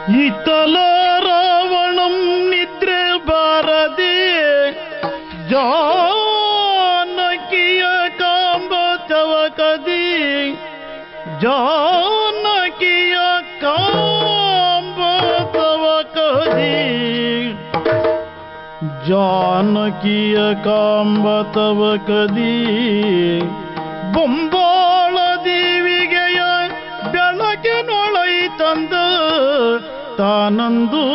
ಇತಲ ರಾವಣಂ ನಿದ್ರೆ ಬಾರದೆ ಜಾನಕಿಯ ಕಾಂಬ ಚವಕದಿ ಜಾನಕಿಯ ಕಾಂಬ ಚವಕದಿ ಜಾನಕಿಯ ಕಾಂಬ ತವಕದಿ ಬೊಂಬಾಳ ದೇವಿಗೆಯ ಬೆಳಕಿನೊಳೈ ತಂದ ತಾನಂದು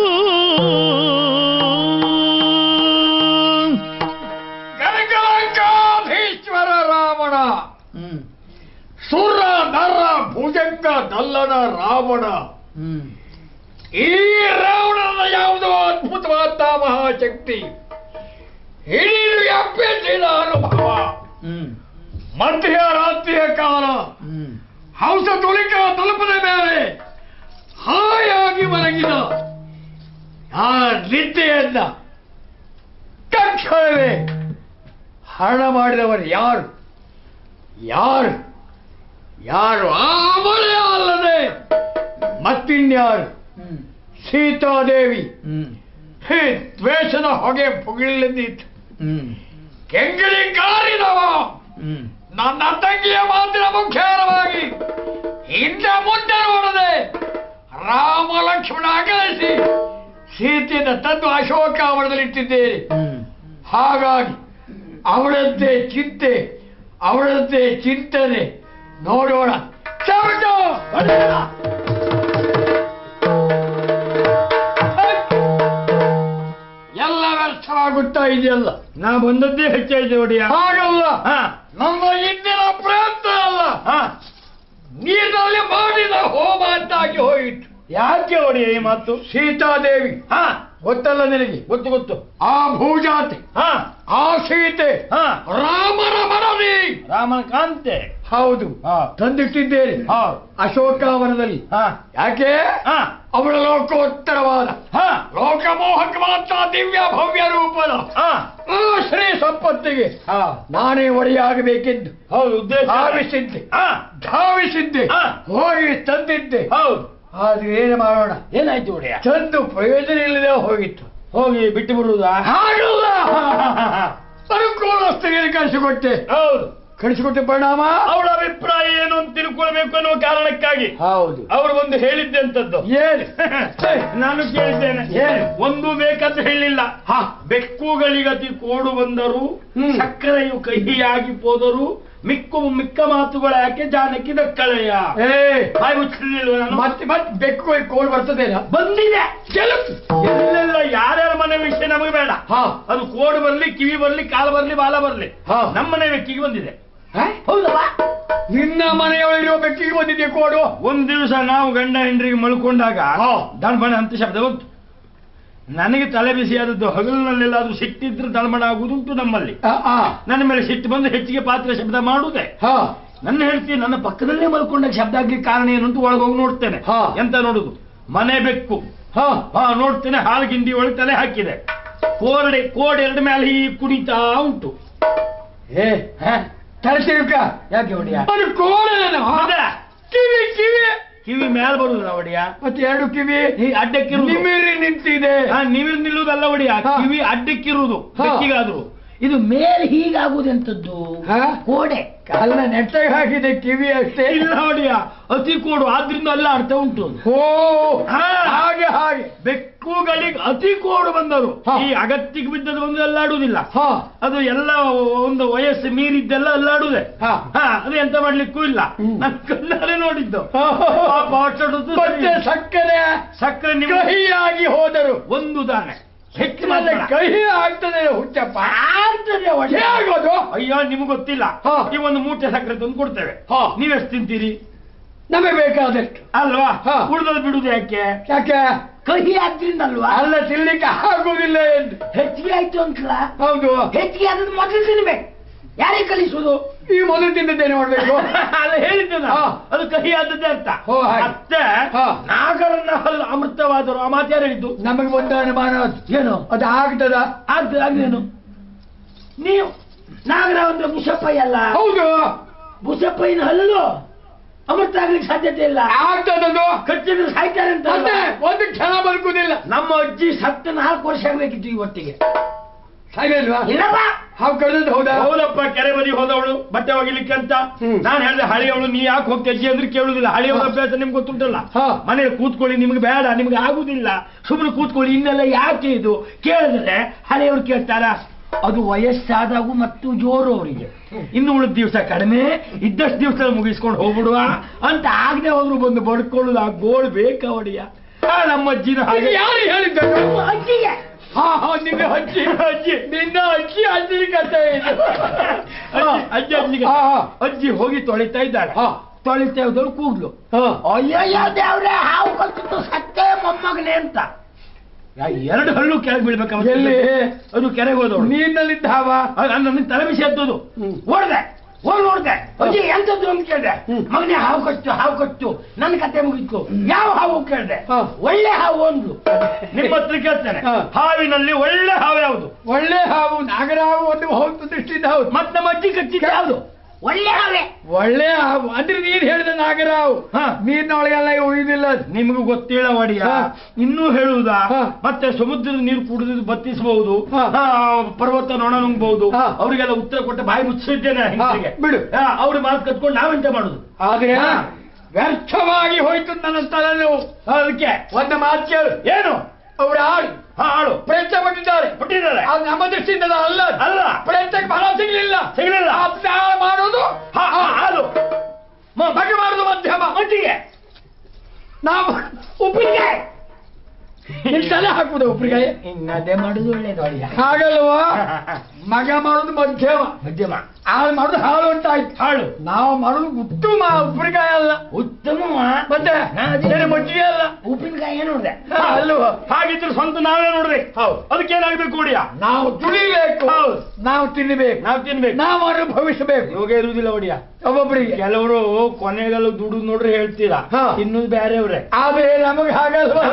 ಗಣಗಣಕಾಧೀಶ್ವರ ರಾವಣ ಸುರ ನರ ಭುಜಂಗ ದಲ್ಲನ ರಾವಣ ಈ ರಾವಣನ ಯಾವುದೋ ಅದ್ಭುತವಾದ ಮಹಾಶಕ್ತಿ ಹಿಡಿದು ಎಪ್ಪೆಟ್ಟಿದ ಅನುಭವ ಮಧ್ಯರಾತ್ರಿಯ ಕಾಲ ಹಂಸ ತುಳಿಕ ತಲುಪದ ಮೇಲೆ ಹಾಯಾಗಿ ಮಲಗಿದ ಆ ನಿದ್ದೆಯನ್ನ ತಕ್ಷಣವೇ ಹರಣ ಮಾಡಿದವರು ಯಾರು ಯಾರು ಯಾರು ಆ ಮಳೆ ಅಲ್ಲದೆ ಮತ್ತಿನ್ಯಾರು ಸೀತಾದೇವಿ ಹೇ ದ್ವೇಷದ ಹೊಗೆ ಪುಗಿಲೆಂದಿತ್ತು ಕೆಂಗಳಿ ಕಾರಿದವ ನನ್ನ ತಂಗಿಯ ಮಾತಿನ ಮುಖ್ಯವಾಗಿ ಹಿಂದೆ ಮುಂದೆ ನೋಡದೆ ರಾಮ ಲಕ್ಷ್ಮಣ ಅಗಲಿಸಿ ಸೀತೆಯನ್ನು ತಂದು ಅಶೋಕಾವರಣದಲ್ಲಿಟ್ಟಿದ್ದೇನೆ ಹಾಗಾಗಿ ಅವಳಂತೆ ಚಿಂತೆ ಅವಳಂತೆ ಚಿಂತನೆ ನೋಡೋಣ ಚೌಟು! ಹೊಡೆಯೋಣ. ಎಲ್ಲ ವ್ಯರ್ಥವಾಗುತ್ತಾ ಇದೆಯಲ್ಲ ನಾ ಬಂದದ್ದೇ ಹೆಚ್ಚಾಯ್ತು ಒಡೆಯ ಹಾಗಲ್ಲ ಹಾ ನಮ್ಮ ಇಂದಿನ ಪ್ರಯತ್ನ ಅಲ್ಲ ಹಾ ನೀರಿನಲ್ಲಿ ಮಾಡಿದ ಹೋಮ ಅಂತಾಗಿ ಹೋಯಿತು ಯಾಕೆ ಒಡೆಯ ಈ ಮಾತು ಸೀತಾದೇವಿ ಹಾ ಗೊತ್ತಲ್ಲ ನಿನಗೆ ಗೊತ್ತು ಗೊತ್ತು ಆ ಭೂಜಾತಿ ಹಾ ಆ ಸೀತೆ ಹಾ ರಾಮನ ಮನವಿ ರಾಮನ ಕಾಂತೆ ಹೌದು ಹಾ ತಂದಿಟ್ಟಿದ್ದೇನೆ ಹಾ ಅಶೋಕಾವನದಲ್ಲಿ ಹಾ ಯಾಕೆ ಹಾ ಅವಳ ಲೋಕೋತ್ತರವಾದ ಹಾ ಲೋಕಮೋಹಕವಾದ ದಿವ್ಯ ಭವ್ಯ ರೂಪದ ಹಾ ಆ ಶ್ರೀ ಸಂಪತ್ತಿಗೆ ಹಾ ನಾನೇ ಒಡೆಯಾಗಬೇಕೆಂದು ಹೌದು ಉದ್ದೇಶ ಧಾವಿಸಿದ್ದೆ ಹಾ ಧಾವಿಸಿದ್ದೆ ಹಾ. ಹೋಗಿ ತಂದಿದ್ದೆ ಹೌದು ಆದ್ರೆ ಏನು ಮಾಡೋಣ ಏನಾಯ್ತು ಒಡೆಯ ತಂದು ಪ್ರಯೋಜನ ಇಲ್ಲದೆ ಹೋಗಿತ್ತು ಹೋಗಿ ಬಿಟ್ಟು ಬಿಡುವುದಾ ಹಾಗಲ್ಲ ಅನುಕೂಲಸ್ಥರಿಗೆ ಕಳಿಸಿಕೊಟ್ಟೆ ಹೌದು ಕಳಿಸಿಕೊಟ್ಟೆ ಪರಿಣಾಮ ಅವಳ ಅಭಿಪ್ರಾಯ ಏನು ಅಂತ ತಿಳ್ಕೊಳ್ಬೇಕು ಅನ್ನುವ ಕಾರಣಕ್ಕಾಗಿ ಹೌದು ಅವರು ಒಂದು ಹೇಳಿದ್ದೆ ಅಂತದ್ದು ಏನು ನಾನು ಕೇಳಿದ್ದೇನೆ ಏನು? ಒಂದು ಬೇಕಂತ ಹೇಳಿಲ್ಲ ಹಾ ಬೆಕ್ಕುಗಳಿಗತಿ ಕೋಡು ಬಂದರು ಹ್ಮ್. ಸಕ್ಕರೆಯು ಕಹಿಯಾಗಿ ಹೋದರು ಮಿಕ್ಕು ಮಿಕ್ಕ ಮಾತುಗಳ ಯಾಕೆ ಜಾನಕಿ ದಕ್ಕಳೆಯ ಏ ಬಾಯಿ ಮುಚ್ಚಲಿಲ್ವ ನಾನು ಮತ್ತೆ ಮತ್ತೆ ಬೆಕ್ಕು ಕೋಲ್ ಬರ್ತದೇನ ಬಂದಿದೆ ಎಲ್ಲೆಲ್ಲ ಯಾರ್ಯಾರ ಮನೆ ವಿಷಯ ನಮಗೆ ಬೇಡ ಹಾ ಅದು ಕೋಡು ಬರ್ಲಿ ಕಿವಿ ಬರ್ಲಿ ಕಾಲು ಬರ್ಲಿ ಬಾಲ ಬರ್ಲಿ ಹಾ. ನಮ್ಮನೆ ಬೆಕ್ಕಿಗೆ ಬಂದಿದೆ ಹಾ? ಹೌದಲ್ಲ ನಿನ್ನ ಮನೆಯೊಳಗಿರುವ ಬೆಕ್ಕಿಗೆ ಬಂದಿದೆ ಕೋಡು ಒಂದ್ ದಿವಸ ನಾವು ಗಂಡ ಹೆಂಡ್ರಿಗೆ ಮಲ್ಕೊಂಡಾಗ ಹಾ. ದಳ್ಮಣ ಅಂತ ಶಬ್ದ ಬಂತು ನನಗೆ ತಲೆ ಬಿಸಿಯಾದದ್ದು ಹಗಲಿನಲ್ಲೆಲ್ಲ ಅದು ಸಿಟ್ಟಿದ್ರೆ ದಳ್ಮಣ ಆಗುವುದುಂಟು ನಮ್ಮಲ್ಲಿ ಆ, ಆ. ನನ್ನ ಮೇಲೆ ಸಿಟ್ಟು ಬಂದು ಹೆಚ್ಚಿಗೆ ಪಾತ್ರ ಶಬ್ದ ಮಾಡುವುದೇ ಹಾ ನನ್ನ ಹೇಳ್ತೀನಿ ನನ್ನ ಪಕ್ಕದಲ್ಲೇ ಮಲ್ಕೊಂಡಾಗ ಶಬ್ದ ಆಗ್ಲಿಕ್ಕೆ ಕಾರಣ ಏನು ಅಂತ ಒಳಗೋಗಿ ನೋಡ್ತೇನೆ ಹಾ. ಎಂತ ನೋಡುದು ಮನೆ ಬೆಕ್ಕು ಹಾ ಹಾ ನೋಡ್ತೇನೆ ಹಾಲು ಗಿಂಡಿ ಒಳಗೆ ತಲೆ ಹಾಕಿದೆ ಕೋರಡೆ ಕೋಡ್ ಎರಡು ಮೇಲೆ ಹೀಗೆ ಕುಣಿತಾ ಉಂಟು ಏ ಹಾ? ತರಸಿರುಕ ಯಾಕೆ ಒಡಿಯ ಅದು ಕೋಡೇನು ಅದೇ. ಕಿವಿ ಕಿವಿ ಕಿವಿ ಮೇಲೆ ಬರುದಿಲ್ಲ ಒಡಿಯ ಮತ್ತೆ ಎರಡು ಕಿವಿ ಈ ಅಡ್ಡಕ್ಕಿರುವುದು ನಿಮಿರಿ ನಿಂತಿದೆ ಹಾ, ನೀವಿರ್ ನಿಲ್ಲುವುದಲ್ಲ ಒಡಿಯ ಹಾ. ಕಿವಿ ಅಡ್ಡಕ್ಕಿರುವುದು ಹಾ. ಬೆಕ್ಕಿಗಾದ್ರು ಇದು ಮೇಲೆ ಹೀಗಾಗುವುದೆಂತದ್ದು ಹಾ? ಕೋಡೆ ಅಲ್ಲ ನೆಟ್ಟಗೆ ಹಾಕಿದೆ ಕಿವಿ ಅಷ್ಟೇ ಇಲ್ಲ ಒಡಿಯ ಅತಿ ಕೋಡು ಆದ್ರಿಂದ ಅಲ್ಲ ಅರ್ಥ ಉಂಟು ಓ ಹಾ. ಹಾಗೆ ಹಾಗೆ ಬೆಕ್ಕುಗಳಿಗೆ ಅತಿ ಕೋಡು ಬಂದರು ಹಾ. ಈ ಅಗತ್ಯಕ್ಕೆ ಬಿದ್ದದ್ದು ಬಂದು ಅಲ್ಲಾಡುವುದಿಲ್ಲ ಹಾ ಅದು ಎಲ್ಲ ಒಂದು ವಯಸ್ಸು ಮೀರಿದ್ದೆಲ್ಲ ಅಲ್ಲಾಡುವುದೇ ಹಾ. ಹಾ ಅದು ಎಂತ ಮಾಡ್ಲಿಕ್ಕೂ ಇಲ್ಲ ಹ್ಮ್. ನನ್ನ ಕಣ್ಣಾರೆ ನೋಡಿದ್ದು ಹಾ. ಪಾಪ ಆಟಾಡುದು ಮತ್ತೆ ಸರಿ. ಸಕ್ಕರೆ ಸಕ್ಕರೆ ನಿಮ್ಮ ಕಹಿಯಾಗಿ ಹೋದರು ಒಂದು ದಾನೆ ಹೆಚ್ಚು ಹೆಚ್ಚಿನಲ್ಲಿ ಮಾತ್ರ. ಕಹಿ ಆಗ್ತದೆ ಹುಚ್ಚಪ್ಪ ಆಗ್ತದೆ ಒಳ್ಳೆ. ಹೇಗೋದು ಅಯ್ಯೋ ನಿಮ್ಗೆ ಗೊತ್ತಿಲ್ಲ ಹಾ. ಈ ಒಂದು ಮೂಟೆ ಸಕ್ಕರೆ ತಂದು ಕೊಡ್ತೇವೆ ಹಾ. ನೀವೆಷ್ಟು ತಿಂತೀರಿ ನಮಗೆ ಬೇಕಾದಷ್ಟು ಅಲ್ವಾ ಹಾ. ಉಳಿದದ್ದು ಬಿಡುದು ಯಾಕೆ ಯಾಕೆ ಕಹಿ ಆದ್ರಿಂದ ಅಲ್ವಾ ಅಲ್ಲ ತಿನ್ಲಿಕ್ಕೆ ಆಗುದಿಲ್ಲ ಎಂದು ಹೆಚ್ಚಿಗೆ ಆಯ್ತು ಅಂತಲ್ಲ ಹೌದು ಹೆಚ್ಚಿಗೆ ಆದದ್ದು ಮೊದಲು ತಿನ್ಬೇಕು ಯಾರಿಗೆ ಕಲಿಸುದು ಈ ಮೊದಲು ತಿಂದಿದ್ದೇನೆ ಮಾಡ್ಬೇಕು ಅಲ್ಲ ಹೇಳಿದ್ದು ನಾನು. ಹಾ. ಅದು ಕಹಿ ಆದದ್ದೇ ಅರ್ಥ ಓ, ಹಾಗೆ. ಮತ್ತೆ ಹಾ. ನಾಗರನ್ನ ಹಲ್ಲು ಅಮೃತವಾದರು ಆ ಮಾತು ಯಾರು ಹೇಳಿದ್ದು ನಮಗೆ ಒಂದು ಅನುಮಾನ ಅದು. ಏನು ಅದು ಆಗ್ತದ ಅದು ಅದೇನು ನೀವು ನಾಗರ ಒಂದು ಮುಸಪ್ಪಯ್ಯ ಅಲ್ಲ ಹೌದು ಮುಸಪ್ಪಯ್ಯನ ಹಲ್ಲು ಅಮೃತ ಆಗ್ಲಿಕ್ಕೆ ಸಾಧ್ಯತೆ ಇಲ್ಲ ಆಗ್ತದದು ಕಚ್ಚಿದ್ರೆ ಸಾಯ್ತಾರೆ ಅಂತ ಮತ್ತೆ ಒಂದು ಕ್ಷಣ ಬದುಕುದಿಲ್ಲ ನಮ್ಮ ಅಜ್ಜಿ ಸತ್ತ ನಾಲ್ಕು ವರ್ಷ ಆಗ್ಬೇಕಿತ್ತು ಇವತ್ತಿಗೆ ಸಾಯ್ಬೇಲ್ವಾ ಇಲ್ಲಪ್ಪ ಹಾವು ಕಳೆದದ್ದು ಹೌದಾ ಹೌದಪ್ಪ ಕೆರೆ ಬದಿ ಹೋದವಳು ಬಟ್ಟೆ ಒಗಿಲಿಕ್ಕೆ ಅಂತ ಹ್ಮ್. ನಾನು ಹೇಳಿದೆ ಹಳಿಯವಳು ನೀ ಯಾಕೆ ಹೋಗ್ತಿ ಅಜ್ಜಿ ಅಂದ್ರೆ ಕೇಳುದಿಲ್ಲ ಹಳಿಯವಳ ಅಭ್ಯಾಸ ನಿಮ್ಗೆ ಗೊತ್ತುಂಟಲ್ಲ ಹಾ. ಮನೇಲಿ ಕೂತ್ಕೊಳ್ಳಿ ನಿಮ್ಗೆ ಬೇಡ ನಿಮ್ಗೆ ಆಗುದಿಲ್ಲ ಸುಮ್ಮನೆ ಕೂತ್ಕೊಳ್ಳಿ ಇನ್ನೆಲ್ಲ ಯಾಕೆ ಇದು ಕೇಳಿದ್ರೆ ಹಳೆಯವ್ರು ಕೇಳ್ತಾರ ಅದು ವಯಸ್ಸಾದಾಗೂ ಮತ್ತು ಜೋರು ಅವರಿಗೆ ಇನ್ನು ಉಳಿದ ದಿವಸ ಕಡಿಮೆ ಇದ್ದಷ್ಟು ದಿವಸ ಮುಗಿಸ್ಕೊಂಡು ಹೋಗ್ಬಿಡುವ ಅಂತ ಆಗದೆ ಹೋದ್ರು ಬಂದು ಬಡ್ಕೊಳ್ಳೋದು ಆ ಗೋಳು ಬೇಕಾ ಒಡಿಯ ಆ, ನಮ್ಮ ಅಜ್ಜಿನ ಇದು ಹಾಗೆ ಯಾರು ಹೇಳಿದ್ದದು ಅಜ್ಜಿಗೆ ಹಾ ಹಾ ನಿನ್ನ ಅಜ್ಜಿ ಅಜ್ಜಿ ನಿನ್ನ ಅಜ್ಜಿ ಅಜ್ಜಿ ಕಥೆ ಇದು ಅಜ್ಜಿ ಅಜ್ಜಿ ಅಜ್ಜಿಗೆ ಹಾ, ಹಾ. ಅಜ್ಜಿ ಹೋಗಿ ತೊಳಿತಾ ಇದ್ದಾಳೆ ಹಾ. ತೊಳಿತಾ ಇದ್ದಳು ಕೂಗ್ಲು ಹಾ. ಅಯ್ಯಯ್ಯ ದೇವ್ರೆ ಹಾವು ಕಚ್ಚಿತ್ತು ಸತ್ತೇ ಮೊಮ್ಮಗನೇ ಅಂತ ಯಾ, ಎರಡು ಹಲ್ಲು ಕೆಳಗೆ ಬೀಳ್ಬೇಕ ಎಲ್ಲಿ? ಅದು ಕೆರೆಗೆ ಹೋದವಳು ನೀರಿನಲ್ಲಿದ್ದ ಹಾವ ನನ್ನ ತಲೆ ಬಿಸಿ ಎತ್ತದು ಹ್ಮ್. ಓಡ್ದೆ ಹೋಗಿ ನೋಡ್ದೆ ಅಜ್ಜಿ ಎಂತದ್ದು ಅಂತ ಕೇಳ್ದೆ ಹ್ಮ್. ಮಗನೇ ಹಾವು ಕಚ್ಚು ಹಾವು ಕಚ್ಚು ನನ್ನ ಕತೆ ಮುಗಿತ್ತು ಯಾವ ಹಾವು ಕೇಳ್ದೆ ಹಾ. ಒಳ್ಳೆ ಹಾವು ಒಂದು ನಿಮ್ಮ ಹತ್ರ ಕೇಳ್ತೇನೆ ಹಾ. ಹಾವಿನಲ್ಲಿ ಒಳ್ಳೆ ಹಾವು ಯಾವುದು ಒಳ್ಳೆ ಹಾವು ನಾಗರ ಹಾವು ಒಂದು ಹೌದು ದೃಷ್ಟಿಯಿಂದ ಹೌದು ಮತ್ತೆ ನಮ್ಮ ಅಜ್ಜಿ ಕಚ್ಚಿದ್ದು ಯಾವುದು ಒಳ್ಳೆ ಹಾವೇ ಒಳ್ಳೆ ಹಾವು ಅಂದ್ರೆ ನೀನ್ ಹೇಳಿದ ನಾಗರ ಹಾವು ಹಾ. ನೀರಿನೊಳಗೆಲ್ಲ ಉಳಿದಿಲ್ಲ ಅದು. ನಿಮಗೂ ಗೊತ್ತಿಲ್ಲ ಒಡಿಯ ಹಾ. ಇನ್ನೂ ಹೇಳುವುದಾ ಹಾ. ಮತ್ತೆ ಸಮುದ್ರದ ನೀರು ಕುಡಿದು ಬತ್ತಿಸಬಹುದು ಹಾ. ಪರ್ವತ ನೊಣ ನುಂಗಬಹುದು ಹಾ. ಅವರಿಗೆಲ್ಲ ಉತ್ತರ ಕೊಟ್ಟು ಬಾಯಿ ಮುಚ್ಚಿದ್ದೇನೆ ಹಿಂದಿಗೆ ಬಿಡು. ಅವ್ರ ಮಾತು ಕತ್ಕೊಂಡು ನಾವೆಂತ ಮಾಡುದು ಆದ್ರೆ ಹಾ. ವ್ಯರ್ಥವಾಗಿ ಹೋಯ್ತು ನನ್ನ ತಲೆನೋವು ಅದಕ್ಕೆ ಒಂದು ಮಾತು ಕೇಳು ಏನು ಅವ್ರ ಆಳು ಹಾ ಆಳು ಪ್ರಯತ್ನ ಪಟ್ಟಿದ್ದಾರೆ ಬಿಟ್ಟಿದ್ದಾರೆ ಅದು ನಮ್ಮ ದೃಷ್ಟಿಯಿಂದ ಅಲ್ಲ ಅದು. ಅಲ್ಲ ಪ್ರಯತ್ನಕ್ಕೆ ಫಲ ಸಿಗ್ಲಿಲ್ಲ ಸಿಗಲಿಲ್ಲ ಅಪ್ರಾಣ ಮಾಡೋದು ಹಾ, ಹಾ, ಆಳು ಮ- ಬಗೆ ಮಾಡುದು ಮಧ್ಯಮ ಮಜ್ಜಿಗೆ ನಾವು ಉಪ್ಪಿನಕಾಯಿ ನಿನ್ ತಲೆ ಹಾಕುದು ಉಪ್ಪಿನಕಾಯಿ ಇನ್ನದೇ ಮಾಡುದು ಒಳ್ಳೇದು ಒಡಿಯ ಹಾಗಲ್ವಾ ಮಗ ಮಾಡೋದು ಮಧ್ಯಮ ಮಧ್ಯಮ ಹಾಳು ಮಾಡೋದು ಹಾಳು ಉಂಟಾಯ್ತು ಹಾಳು ನಾವು ಮಾಡೋದು ಉತ್ತಮ ಉಪ್ಪಿನಕಾಯಿ ಅಲ್ಲ ಉತ್ತಮ ಮತ್ತೆ ಹಾ, ಅದೇ. ಬೇರೆ ಮಜ್ಜಿಗೆ ಅಲ್ಲ ಉಪ್ಪಿನಕಾಯಿ ಏನು ನೋಡ್ದೆ ಹಾ, ಅಲ್ವಾ ಹಾಗಿದ್ರೆ ಸ್ವಂತ ನಾವೇ ನೋಡ್ಬೇಕು ಹೌದು. ಅದಕ್ಕೇನಾಗ್ಬೇಕು ಒಡಿಯ ನಾವು ತುಳಿಬೇಕು ಹೌದು. ನಾವು ತಿನ್ನಬೇಕು ನಾವು ತಿನ್ಬೇಕು ನಾವು ಅನುಭವಿಸಬೇಕು ಯೋಗ ಇರುವುದಿಲ್ಲ ಒಡಿಯ ಒಬ್ಬೊಬ್ಬರಿಗೆ ಕೆಲವರು ಕೊನೆಗೆಲ್ಲ ದುಡು ನೋಡ್ರಿ ಹೇಳ್ತೀರಾ ಹಾ. ಇನ್ನೂ ಬೇರೆಯವ್ರೆ ಆದ್ರೆ ನಮಗೆ ಹಾಗಲ್ವ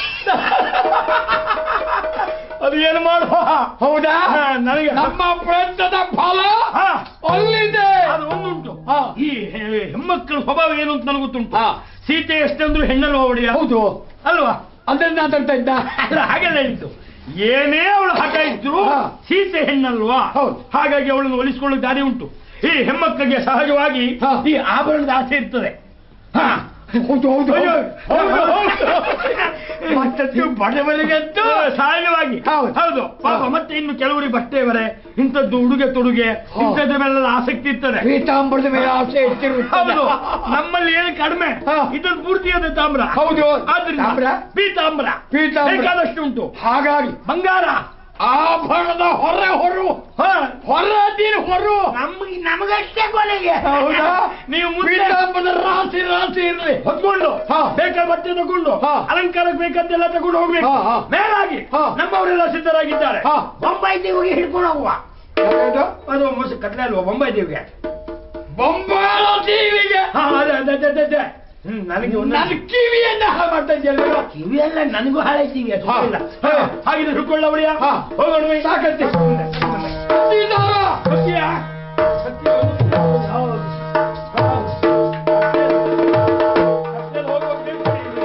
ಅದು ಏನು ಮಾಡುವ ಹೌದಾ ಹಾ, ನನಗೆ ನಮ್ಮ ಪ್ರಯತ್ನದ ಫಲ ಹಾ, ಅಲ್ಲಿದೆ ಅದು ಒಂದುಂಟು ಹಾ. ಈ ಹೆ- ಹೆಣ್ಮಕ್ಳ ಸ್ವಭಾವ ಏನು ಅಂತ ನನಗೆ ಗೊತ್ತುಂಟು ಹಾ. ಸೀತೆ ಎಷ್ಟಂದ್ರು ಹೆಣ್ಣಲ್ವ ಒಡಿಯ ಹೌದು ಅಲ್ವಾ ಅದನ್ನ ಮಾತಾಡ್ತಾ ಇದ್ದ ಅಲ್ಲ ಹಾಗೆಲ್ಲ ಹೇಳಿದ್ದು ಏನೇ ಅವಳು ಹಠ ಇದ್ರು ಹಾ. ಸೀತೆ ಹೆಣ್ಣಲ್ವಾ ಹೌದು. ಹಾಗಾಗಿ ಅವಳನ್ನು ಒಲಿಸಿಕೊಳ್ಳೋಕೆ ದಾರಿ ಉಂಟು ಈ ಹೆಮ್ಮಕ್ಕಳಿಗೆ ಸಹಜವಾಗಿ ಹಾ. ಈ ಆಭರಣದ ಆಸೆ ಇರ್ತದೆ ಹಾ. ಹೌದು ಹೌದು ಅಯ್ಯೋ, ಹೌದು ಹೌದು, ಹೌದು. ಮತ್ತದ್ದು ಬಡವರಿಗಂತೂ ಸಹಜವಾಗಿ ಹೌದು. ಹೌದು ಪಾಪ ಹಾ. ಮತ್ತೆ ಇನ್ನು ಕೆಲವರಿಗೆ ಬಟ್ಟೆ ಬರೆ ಇಂಥದ್ದು ಉಡುಗೆ ತೊಡುಗೆ ಹಾ. ಇಂಥದ್ರ ಮೇಲೆಲ್ಲ ಆಸಕ್ತಿ ಇರ್ತದೆ ಪೀತಾಂಬರದ ಮೇಲೆ ಆಸೆ ಹೌದು ಇಟ್ಟಿರುತ್ತದೆ ನಮ್ಮಲ್ಲಿ ಏನು ಕಡಿಮೆ ಹಾ. ಇದ್ರದ್ದು ಪೂರ್ತಿ ಅದೇ ತಾಮ್ರ ಹೌದು ಆದ್ರಿಂದ ತಾಮ್ರ? ಪೀತಾಂಬರ ಪೀತಾಂಬರ. ಬೇಕಾದಷ್ಟು ಉಂಟು ಹಾಗಾಗಿ ಬಂಗಾರ ಆಭರಣದ ಹೊರ ಹೊರು ಹಾ. ಹೊರ ನೀನು ಹೊರು ನಮ್ಗೆ ನಮಗಷ್ಟೇ ಕೊನೆಗೆ ಹೌದಾ ನೀವು ಮುಂದೆ ಪೀತಾಂಬರದ ರಾಶಿ ರಾಶಿ ಇರ್ಲಿ ಹೊತ್ಕೊಂಡು ಹಾ. ಬೇಕಾದ ಬಟ್ಟೆ ತಗೊಂಡು ಹಾ. ಅಲಂಕಾರಕ್ಕೆ ಬೇಕಾದ್ದೆಲ್ಲ ತಗೊಂಡು ಹೋಗ್ಬೇಕು ಹಾ, ಹಾ. ಮೇಲಾಗಿ ಹಾ. ನಮ್ಮವರೆಲ್ಲ ಸಿದ್ಧರಾಗಿದ್ದಾರೆ ಹಾ. ಬೊಂಬಾಯಿ ದೇವಿಗೆ ಹಿಡ್ಕೊಂಡು ಹೋಗುವ ಯಾವ್ದು? ಅದು ಮೊಸ ಕತ್ಲೆ ಅಲ್ವಾ ಬೊಂಬಾಯಿ ದೇವಿಗೆ ಬೊಂಬಾಳ ಟಿವಿಗೆ ಹಾ ಅದೇ ಅದೇ ಅದೇ, ಅದೇ ಅದೇ ಹ್ಮ್ ನನಗೆ ನನ್ನ ಒಂದೊಂದು ಕಿವಿಯನ್ನ ಹಾಳು ಮಾಡ್ತಾ ಇದೆಯಲ್ಲ ಕಿವಿ ಎಲ್ಲ ನನಗೂ ಹಾಳಾಯ್ತೀವಿ ಅದು ಹಾ. ಇಲ್ಲ. ಹಾ, ಹಾಗಿದ್ರೆ ಹಿಡ್ಕೊಳ್ಳ ಅವಳಿಯ ಹಾ. ಹೋಗೋಣ ಬೈ. ಸಾಕತ್ತೆ. ಸೀತಾರ. ಸತ್ಯ? ಸತ್ಯ ಒಂದು- ಹೌದು. ಹೌದು. ಸತ್ಯದಲ್ಲಿ ಹೋಗುವಾಗ ತಿಳ್ಕೊಳ್ಳಿ.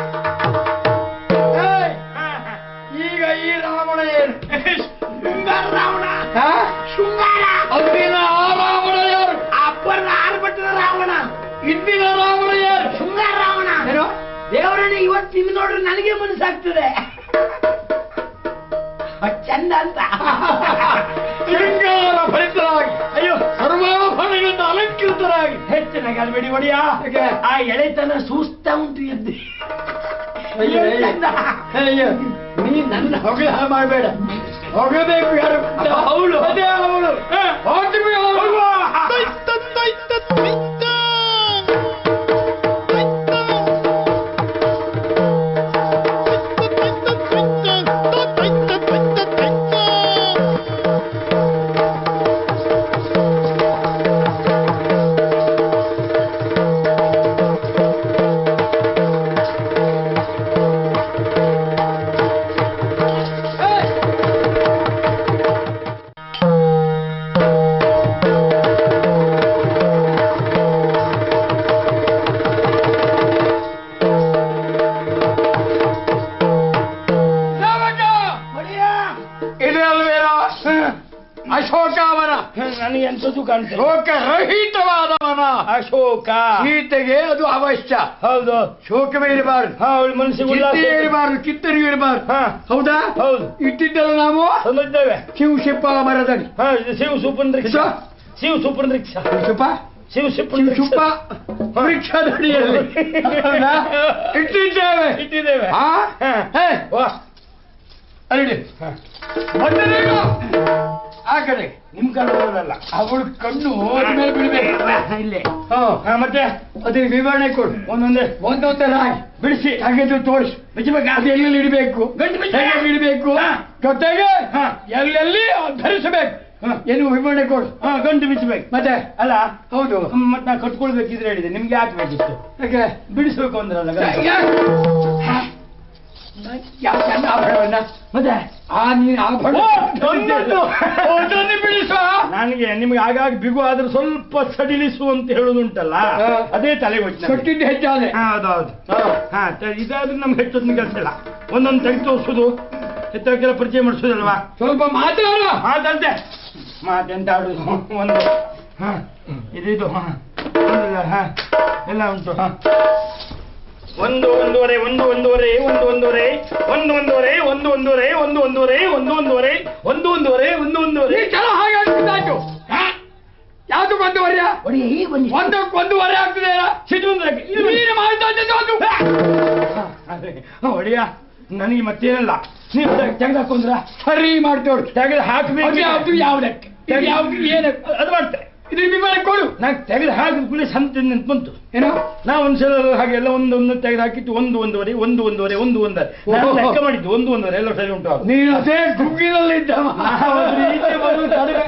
ಏಯ್, ಹಾ, ಹಾ. ಈಗ ಈ ರಾವಣ ಏನು ಶೃಂಗಾರ ರಾವಣ ಹಾ? ಶೃಂಗಾರ ಅಂದಿನ ಆ ರಾವಣ ಯಾರು ಅಪ್ಪರದ ಆರ್ಭಟದ ರಾವಣ ಇಂದಿನ ರಾವಣ ಯಾರು ಶೃಂಗಾರ ರಾವಣ ಏನು? ದೇವರನ್ನ ಇವತ್ತು ತಿಂದು ನೋಡ್ರೆ ನನಗೆ ಮನಸ್ಸಾಗ್ತದೆ ಅದ್ ಚಂದ ಅಂತ ಶೃಂಗಾರ ಭರಿತರಾಗಿ ಅಯ್ಯೋ ಸರ್ವಾಭರಣಗಳಿಂದ ಅಲಂಕೃತರಾಗಿ ಹೆಚ್ಚಿನ ಗಲ್ಬೇಡಿ ಒಡಿಯ ಯಾಕೆ? ಆ ಎಳೆತನ ಸೂಸ್ತಾ ಉಂಟು ಎದ್ದು ಅಯ್ಯೋ, ಏನ್ ಚಂದ. ಅಯ್ಯೋ ನೀ ನನ್ನ ಹೊಗಳ ಮಾಡಬೇಡ ಹೊಗಬೇಕು ಯಾರು ಅವಳು. ಅದೇ ಅವಳು ಹಾ. ಹೋಗ್ತೀವಿ ಅವಳು. ಹೋಗುವ. ಏಯ್. ಎಂತದ್ದು ಕಾಣ್ತದೆ ಶೋಕ ರಹಿತವಾದವನ ಅಶೋಕ ಸೀತೆಗೆ ಅದು ಅವಶ್ಯ ಹೌದು ಶೋಕವೇ ಇರಬಾರದು ಹಾ ಅವಳು ಮನಸ್ಸಿಗೆ ಉಲ್ಲಾಸ ಚಿಂತೆ ಇರಬಾರದು ಕಿತ್ತರಿಯೂ ಇರಬಾರದು ಹಾ ಹೌದಾ ಹೌದು ಇಟ್ಟಿದ್ದಲ್ಲ ನಾವು ತಂದಿದ್ದೇವೆ ಶಿವ ಶಿಪ್ಪ ಮರದಡಿ ಹಾ ಇದು ಶಿವ ಸೂಪರ್ ರಿಕ್ಷಾ ಇದು? ಶಿವ ಸೂಪರ್ ರಿಕ್ಷಾ ಶಿಪ್ಪ ಶಿವ ಸೂಪರ್ ಶಿವ ಶಿಪ್ಪ ವೃಕ್ಷದಡಿಯಲ್ಲಿ ಹೌದಾ? ಇಟ್ಟಿದ್ದೇವೆ ಇಟ್ಟಿದ್ದೇವೆ ಆ? ಹಾ. ಹೇ, ವಾ ಅಲ್ಲಿ ಹಾ. ಬಂದೆ ನೀನು. ಆ ಕಡೆ ನಿಮ್ ಕನ್ನಡದಲ್ಲ ಅವಳು ಕಣ್ಣು ಅದ್ರ ಮೇಲೆ ಬಿಡ್ಬೇಕು ಇಲ್ಲೇ ಹಾ ಹಾ ಮತ್ತೆ ಅದಕ್ಕೆ ವಿವರಣೆ ಕೊಡು ಒಂದೊಂದೇ ಒಂದೊಂದರ ಹಾಗೆ ಬಿಡಿಸಿ ಹಾಗೆದು ತೋರಿಸು ಬಿಚ್ಚಬೇಕಾ ಅದು ಎಲ್ಲೆಲ್ಲಿ ಇಡಬೇಕು ಗಂಟು ಬಿಚ್ಚ. ಹೇಗೆ ಇಡಬೇಕು ಹಾ. ಜೊತೆಗೆ ಹಾ. ಎಲ್ಲೆಲ್ಲಿ ಧರಿಸಬೇಕು ಹಾ. ಏನು ವಿವರಣೆ ಕೊಡು ಹಾ ಗಂಟು ಬಿಚ್ಚಬೇಕು ಮತ್ತೆ ಅಲ್ಲ ಹೌದು ಮತ್ತೆ ನಾ ಕಟ್ಕೊಳ್ಬೇಕಿದ್ರೆ ಹೇಳಿದೆ ನಿಮ್ಗೆ ಯಾಕೆ ಬೇಕಿತ್ತು ಯಾಕೆ ಬಿಡಿಸ್ಬೇಕು ಅಂದ್ರಲ್ಲ ಗಂಟು. ಯಾಕೆ ಆಭರಣವನ್ನ ಮತ್ತೆ ಆ ನೀನ್ ಆಭರಣ ಓ, ಒಂದೊಂದು. ಒಂದೊಂದು ಬಿಡಿಸುವ ನನಗೆ ನಿಮ್ಗೆ ಆಗಾಗ ಬಿಗು ಆದ್ರೆ ಸ್ವಲ್ಪ ಸಡಿಲಿಸು ಅಂತ ಹೇಳುದುಂಟಲ್ಲ ಹಾ. ಅದೇ ತಲೆಗೆ ಹೋಯ್ತು ನನಗೆ. ಕಟ್ಟಿದ್ದು ಹೆಚ್ಚಾದೆ ಹಾ, ಹೌದೌದು ಹಾ. ಹಾ ತ- ಇದಾದ್ರೆ ನಮ್ಗೆ ಹೆಚ್ಚೊತ್ತಿನ ಕೆಲಸ ಇಲ್ಲ ಒಂದೊಂದು ತೆಗೆದು ತೋರಿಸೋದು ಹೆಚ್ಚಕ್ಕೆಲ್ಲ ಪರಿಚಯ ಮಾಡಿಸೋದಲ್ವಾ ಸ್ವಲ್ಪ ಮಾತಾಡ ಮಾತಂತೆ ಮಾತೆಂತ ಆಡುದು ಒಂದು ಹಾ ಇದು ಇದು ಹಾ ಒಂದಿಲ್ಲ, ಹಾ ಎಲ್ಲ ಉಂಟು ಹಾ ಒಂದು ಒಂದೂವರೆ ಒಂದು ಒಂದೂವರೆ ಒಂದು ಒಂದೂವರೆ ಒಂದು ಒಂದೂವರೆ ಒಂದು ಒಂದೂವರೆ ಒಂದು ಒಂದೂವರೆ ಒಂದು ಒಂದೂವರೆ ಒಂದು ಒಂದೂವರೆ ಒಂದು ಒಂದೂವರೆ ನೀ ಚಲೋ ಹಾಗೆ ಆಗ್ತಿದ್ದಾಯ್ತು ಯಾವ್ದು ಒಂದೂವರೆ ಒಡಿ ಹೀಗೆ ಬನ್ನಿ ಒಂದಕ್ಕೆ ಒಂದೂವರೆ ಆಗ್ತದೆ ಸಿದ್ಧುಂದ್ರಕ್ಕೆ ಇದು ಬನ್ನಿ. ನೀನು ಮಾಡ್ತಾ ಇದ್ದದ್ದು ಅದು ಅದೇ ಒಡೆಯ ನನಗೆ ಮತ್ತೇನಲ್ಲ ನೀವು ತೆಗೆದಾಕೊಂಡ್ರ ಸರಿ ಮಾಡ್ತೇವೆ ತೆಗೆದು ಹಾಕಬೇಕು ಅದು ಯಾವ್ದು ಯಾವ್ದಕ್ಕೆ ಇದು ಯಾವ್ದು ಏನಕ್ಕೆ ಅದು ಮಾಡ್ತೆ ಇದು ವಿವರಣೆ ಕೊಡು ನಾನು ತೆಗೆದು ಹಾಕಿದ ಕೂಡಲೇ ಸಂತೆ ಅಂತ ಬಂತು ಏನೋ ನಾ ಒಂದ್ಸಲ ಹಾಗೆಲ್ಲ ಒಂದು ಒಂದು ತೆಗೆದು ಹಾಕಿತ್ತು ಒಂದು ಒಂದೂವರೆ ಒಂದು ಒಂದೂವರೆ ಒಂದು ಒಂದೂವರೆ ನಾನು ಓಹೋ. ಲೆಕ್ಕ ಮಾಡಿದ್ದು ಒಂದು ಒಂದೂವರೆ ಎಲ್ಲ ಸರಿ ಉಂಟು ಆಗ. ನೀನು ಅದೇ ಗುಗ್ಗಿನಲ್ಲಿದ್ದ ಹೌದು, ಈಚೆ ಬರುವುದು ತಡೆಗ-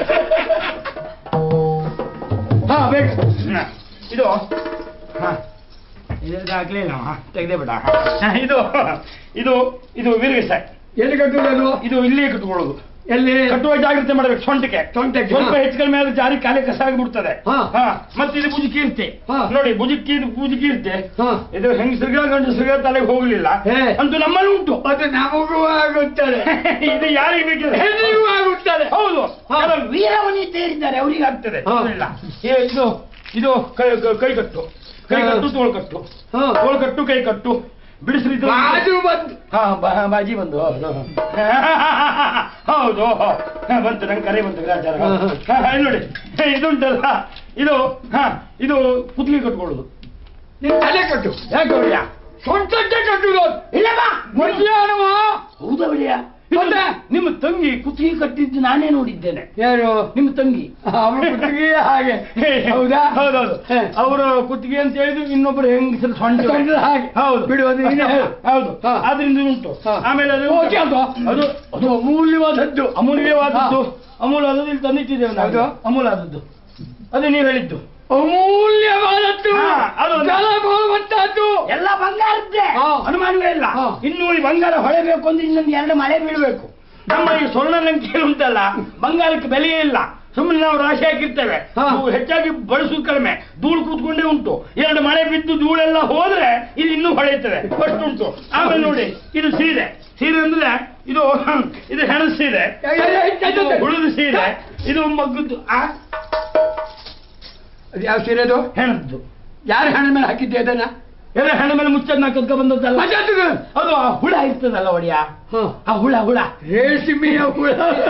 ಹಾ ಬೇಕು ಹ, ಇದು ಹಾ ಇದು ಆಗ್ಲಿಲ್ಲ ಹಾ ತೆಗೆದೇ ಬಿಡ ಹಾ, ಇದು ಇದು ಇದು ವಿರ್ಗಿಸ ಎಲ್ಲಿ ಕಟ್ಟುವುದು ಇದು ಇಲ್ಲೇ ಕಟ್ಕೊಳ್ಳೋದು ಎಲ್ಲಿ ಕಟ್ಟುವ ಜಾಗ್ರತೆ ಮಾಡಬೇಕು ಸೊಂಟಕ್ಕೆ ಸೊಂಟಕ್ಕೆ, ಸ್ವಲ್ಪ ಹಾ. ಹೆಚ್ಚು ಕಡಿಮೆ ಆದ್ರೆ ಜಾರಿ ಕಾಲೇ ಕಸ ಆಗಿಬಿಡ್ತದೆ ಹಾ. ಹಾ ಮತ್ತೆ ಇದು ಬುಜುಕಿ ಇರ್ತೆ ಹಾ. ನೋಡಿ ಬುಜುಕಿ ಬುಜುಕಿ ಇರ್ತೆ ಹಾ. ಇದು ಹೆಂಗಸರಿಗ ಗಂಡಸರಿಗ ತಲೆಗೆ ಹೋಗ್ಲಿಲ್ಲ ಹೇ. ಅಂತೂ ನಮ್ಮಲ್ಲಿ ಉಂಟು ಅದು ನಮಗೂ ಆಗುತ್ತದೆ ಇದು ಯಾರಿಗೆ ಬೇಕಿದ್ರೆ ಹೆಣ್ಣಿಗೂ ಆಗುತ್ತದೆ ಹೌದು ಹಾ. ಕೆಲವು ವೀರವನಿತೆ ಇದ್ದಾರೆ ಅವರಿಗೆ ಆಗ್ತದೆ ಹಾ. ಇಲ್ಲ ಏ, ಇದು ಇದು ಕೈ ಕೈ- ಕೈ ಕಟ್ಟು ಕೈ ಹಾ. ಕಟ್ಟು ತೋಳು ಕಟ್ಟು ಹಾ. ತೋಳು ಕಟ್ಟು ಕೈ ಕಟ್ಟು ಬಿಡಿಸ್ರಿ ಇದು. ಬಾಜು ಬಂದು ಹಾ ಬಾ- ಬಾಜಿ ಬಂದು ಹೌದು ಹೌದು ಹಾ, ಬಂತು ನಂಗೆ ಕರೆ ಬಂತು ಗ್ರಾಚಾರ ಹಾ, ಹಾ, ಹಾ, ಇಲ್ಲಿ ನೋಡಿ ಹೇ, ಇದುಂಟಲ್ಲ ಇದು ಹಾ ಇದು ಕುತ್ತಿಗೆ ಕಟ್ಕೊಳ್ಳೋದು ನೀನು ತಲೆ ಕಟ್ಟು ಯಾಕೆ ಒಳ್ಳೆಯ ಸೊಂಟಕ್ಕೆ ಕಟ್ಟುವುದು ಇಲ್ಲಮ್ಮ ಮಧ್ಯಾಹ್ನವ ಹೌದಾ ಒಳ್ಳೆಯ ಮತ್ತೆ? ನಿಮ್ಮ ತಂಗಿ ಕುತ್ತಿಗೆ ಕಟ್ಟಿದ್ದು ನಾನೇ ನೋಡಿದ್ದೇನೆ ಯಾರು ನಿಮ್ಮ ತಂಗಿ ಅವಳ ಕುತ್ತಿಗೆ ಹಾಗೆ ಹೌದಾ ಹೌದೌದು ಹೇ. ಅವರು ಕುತ್ತಿಗೆ ಅಂತ ಹೇಳಿದ್ರು ಇನ್ನೊಬ್ಬರು ಹೆಂಗಸರು ಸೊಂಟ ಸೊಂಟದ ಹಾಗೆ. ಹೌದು ಬಿಡು, ಅದು ನೀನೇ ಹೇಳು. ಹೌದು ಹಾ. ಆದ್ರಿಂದ ಉಂಟು ಹಾ. ಆಮೇಲೆ ಅದು ಓಕೆ ಅದು? ಅದು ಅದು ಅಮೂಲ್ಯವಾದದ್ದು ಅಮೂಲ್ಯವಾದದ್ದು ಅಮೂಲ್ಯವಾದದ್ದು ಇಲ್ಲಿ ತಂದಿಟ್ಟಿದ್ದೇವೆ ನಾವು ಹೌದು? ಅಮೂಲ್ಯವಾದದ್ದು ಅದು ನೀವು ಹೇಳಿದ್ದು ಅಮೂಲ್ಯವಾದದ್ದು ಹಾ, ಅದು ಒಂದು- ಜಲಭಾವವಂತದ್ದು ಎಲ್ಲ ಬಂಗಾರದ್ದೇ ಹಾ. ಅನುಮಾನವೇ ಇಲ್ಲ ಹಾ. ಇನ್ನು ಈ ಬಂಗಾರ ಹೊಳೆಬೇಕು ಅಂದ್ರೆ ಇನ್ನೊಂದು ಎರಡು ಮಳೆ ಬೀಳ್ಬೇಕು ನಮ್ಮ ಈ ಸ್ವರ್ಣ ಲಂಕೆಯಲ್ಲಿ ಉಂಟಲ್ಲ ಬಂಗಾರಕ್ಕೆ ಬೆಲೆಯೇ ಇಲ್ಲ ಸುಮ್ಮನೆ ನಾವು ರಾಶಿ ಹಾಕಿರ್ತೇವೆ ಹಾ. ನಾವು ಹೆಚ್ಚಾಗಿ ಬಳಸುದು ಕಡಿಮೆ ಧೂಳು ಕೂತ್ಕೊಂಡೇ ಉಂಟು ಎರಡು ಮಳೆ ಬಿದ್ದು ಧೂಳೆಲ್ಲ ಹೋದ್ರೆ ಇದು ಇನ್ನೂ ಹೊಳೆಯುತ್ತದೆ ಅಷ್ಟು ಉಂಟು ಆಮೇಲೆ ನೋಡಿ ಇದು ಸೀರೆ ಸೀರೆ ಅಂದ್ರೆ ಇದು ಇದು ಹೆಣ ಸೀರೆ ಇದು ಉಳಿದ ಸೀರೆ ಇದು ಮಗ್ಗದ್ದು ಆ ಅದು ಯಾವ ಸೀರೆ ಅದು ಹೆಣದ್ದು ಯಾರ ಹಣ ಮೇಲೆ ಹಾಕಿದ್ದೆ ಅದನ್ನ ಎಲ್ಲ ಹೆಣ ಮೇಲೆ ಮುಚ್ಚನ್ನ ಕದ್ಕ ಬಂದದ್ದಲ್ಲ ಮತ್ತೆ ಅದು? ಅದು ಆ ಹುಳ ಇರ್ತದಲ್ಲ ಒಡೆಯ ಹ. ಆ ಹುಳ ಹುಳ ರೇಷ್ಮೆಯ ಹುಳ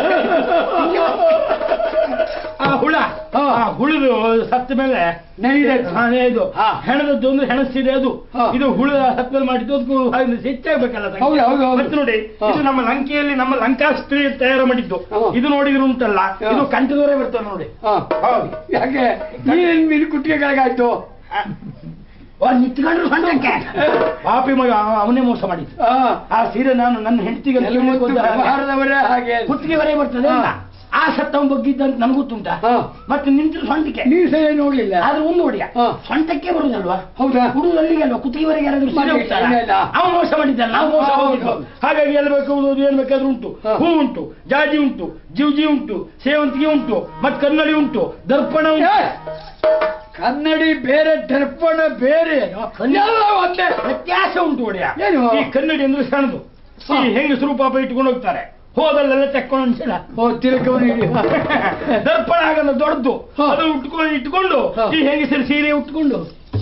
ಆ ಹುಳ ಹಾ. ಆ ಹುಳದು ಸತ್ತ ಮೇಲೆ ನೆನೆದದ್ದು. ಹಾ, ಇದು ಹಾ. ಹೆಣದದ್ದು ಅಂದ್ರೆ ಹೆಣಸಿದೆ ಅದು ಹಾ. ಇದು ಹುಳ ಸತ್ತ ಮೇಲೆ ಮಾಡಿದ್ದು ಅದಕ್ಕೂ ಹಾಗೆ ಹೆಚ್ಚಾಗ್ಬೇಕಲ್ಲ ಸಂಖ್ಯೆ. ಹೌದು, ಹೌದು, ಹೌದು. ಮತ್ತೆ ನೋಡಿ ಹಾ. ಇದು ನಮ್ಮ ಲಂಕೆಯಲ್ಲಿ ನಮ್ಮ ಲಂಕಾಸ್ತ್ರೀ ತಯಾರು ಮಾಡಿದ್ದು ಹಾ. ಇದು ನೋಡಿದ್ರೆ ಉಂಟಲ್ಲ ಹಾ. ಇದು ಕಂಠದವರೇ ಬರ್ತದೆ ನೋಡಿ ಹ. ಹೌದು ಯಾಕೆ ನೀನ್ ಮೀನು ಕುಟ್ಟಿಗೆಗಳಾಗಾಯ್ತು ಆ, ನಿಂತ್ಕೊಂಡ್ರು ಸಣ್ಣಕ್ಕೆ ಪಾಪಿ ಮಗ ಅವ- ಅವನೇ ಮೋಸ ಮಾಡಿದ್ದು ಹ. ಆ ಸೀರೆ ನಾನು ನನ್ನ ಹೆಂಡತಿಗೆ ಎಲ್ಲ ಮತ್ತು ವ್ಯವಹಾರದವರೇ ಹಾಗೆ ಕುತ್ತಿಗೆವರೇ ಬರ್ತದೆ ಹಾ. ಇಲ್ಲ. ಆ ಸತ್ತವನ್ ಬಗ್ಗಿದ್ದಂತ ನನಗೆ ಗೊತ್ತುಂಟಾ ಹ. ಮತ್ತೆ ನಿಂತ್ರು ಸೊಂಟಕ್ಕೆ ನೀವ್ ಸರಿ ನೋಡ್ಲಿಲ್ಲ ಆದ್ರೆ ಒಂದು ಹೊಡಿಯ ಹಾ. ಸೊಂಟಕ್ಕೆ ಬರುದಲ್ವಾ ಹೌದಾ ಹುಡುಗ ಅಲ್ಲಿಗೆ ಅಲ್ವಾ ಕುತ್ತಿಗೆವರೆಗೆ ಯಾರಾದ್ರೂ ಸೀರೆ ಮತ್ತೆ ಉಡ್ತಾರಾ? ಇಲ್ಲ, ಇಲ್ಲ. ಅವ ಮೋಸ ಮಾಡಿದ್ದಾನೆ ನಾವು ಮೋಸ ಹೌದು, ಹೋಗಿದ್ದು ಹೌದು. ಹಾಗಾಗಿ ಎಲ್ಲಿ ಬೇಕಾದ್ರು ಏನ್ ಬೇಕಾದ್ರೂ ಉಂಟು ಹಾ. ಹೂ ಉಂಟು ಜಾಜಿ ಉಂಟು ಜಿವ್ಜಿ ಉಂಟು ಸೇವಂತಿಗೆ ಉಂಟು ಮತ್ ಕನ್ನಡಿ ಉಂಟು ದರ್ಪಣ ಏ! ಉಂಟು ಕನ್ನಡಿ ಬೇರೆ ದರ್ಪಣ ಬೇರೆ ಎಲ್ಲ ಒಂದೇ ವ್ಯತ್ಯಾಸ ಉಂಟು ಒಡೆಯ ಏನು? ಈ ಕನ್ನಡಿ ಅಂದ್ರೆ ಸಣ್ಣದು ಹಾ. ಈ ಹೆಂಗಸರು ಪಾಪ ಇಟ್ಕೊಂಡು ಹೋಗ್ತಾರೆ ಹೋದಲ್ಲೆಲ್ಲ ತೆಕ್ಕೊಂಡು ಒಂದ್ಸಲ ಓ ತಿರುಕವನು ಹಿಡಿ ದರ್ಪಣ ಆಗಲ್ಲ ದೊಡ್ಡದು ಹಾ. ಅದು ಉಟ್ಕೊಂಡು ಇಟ್ಕೊಂಡು ಹಾ. ಈ ಹೆಂಗಸರು ಸೀರೆ ಉಟ್ಕೊಂಡು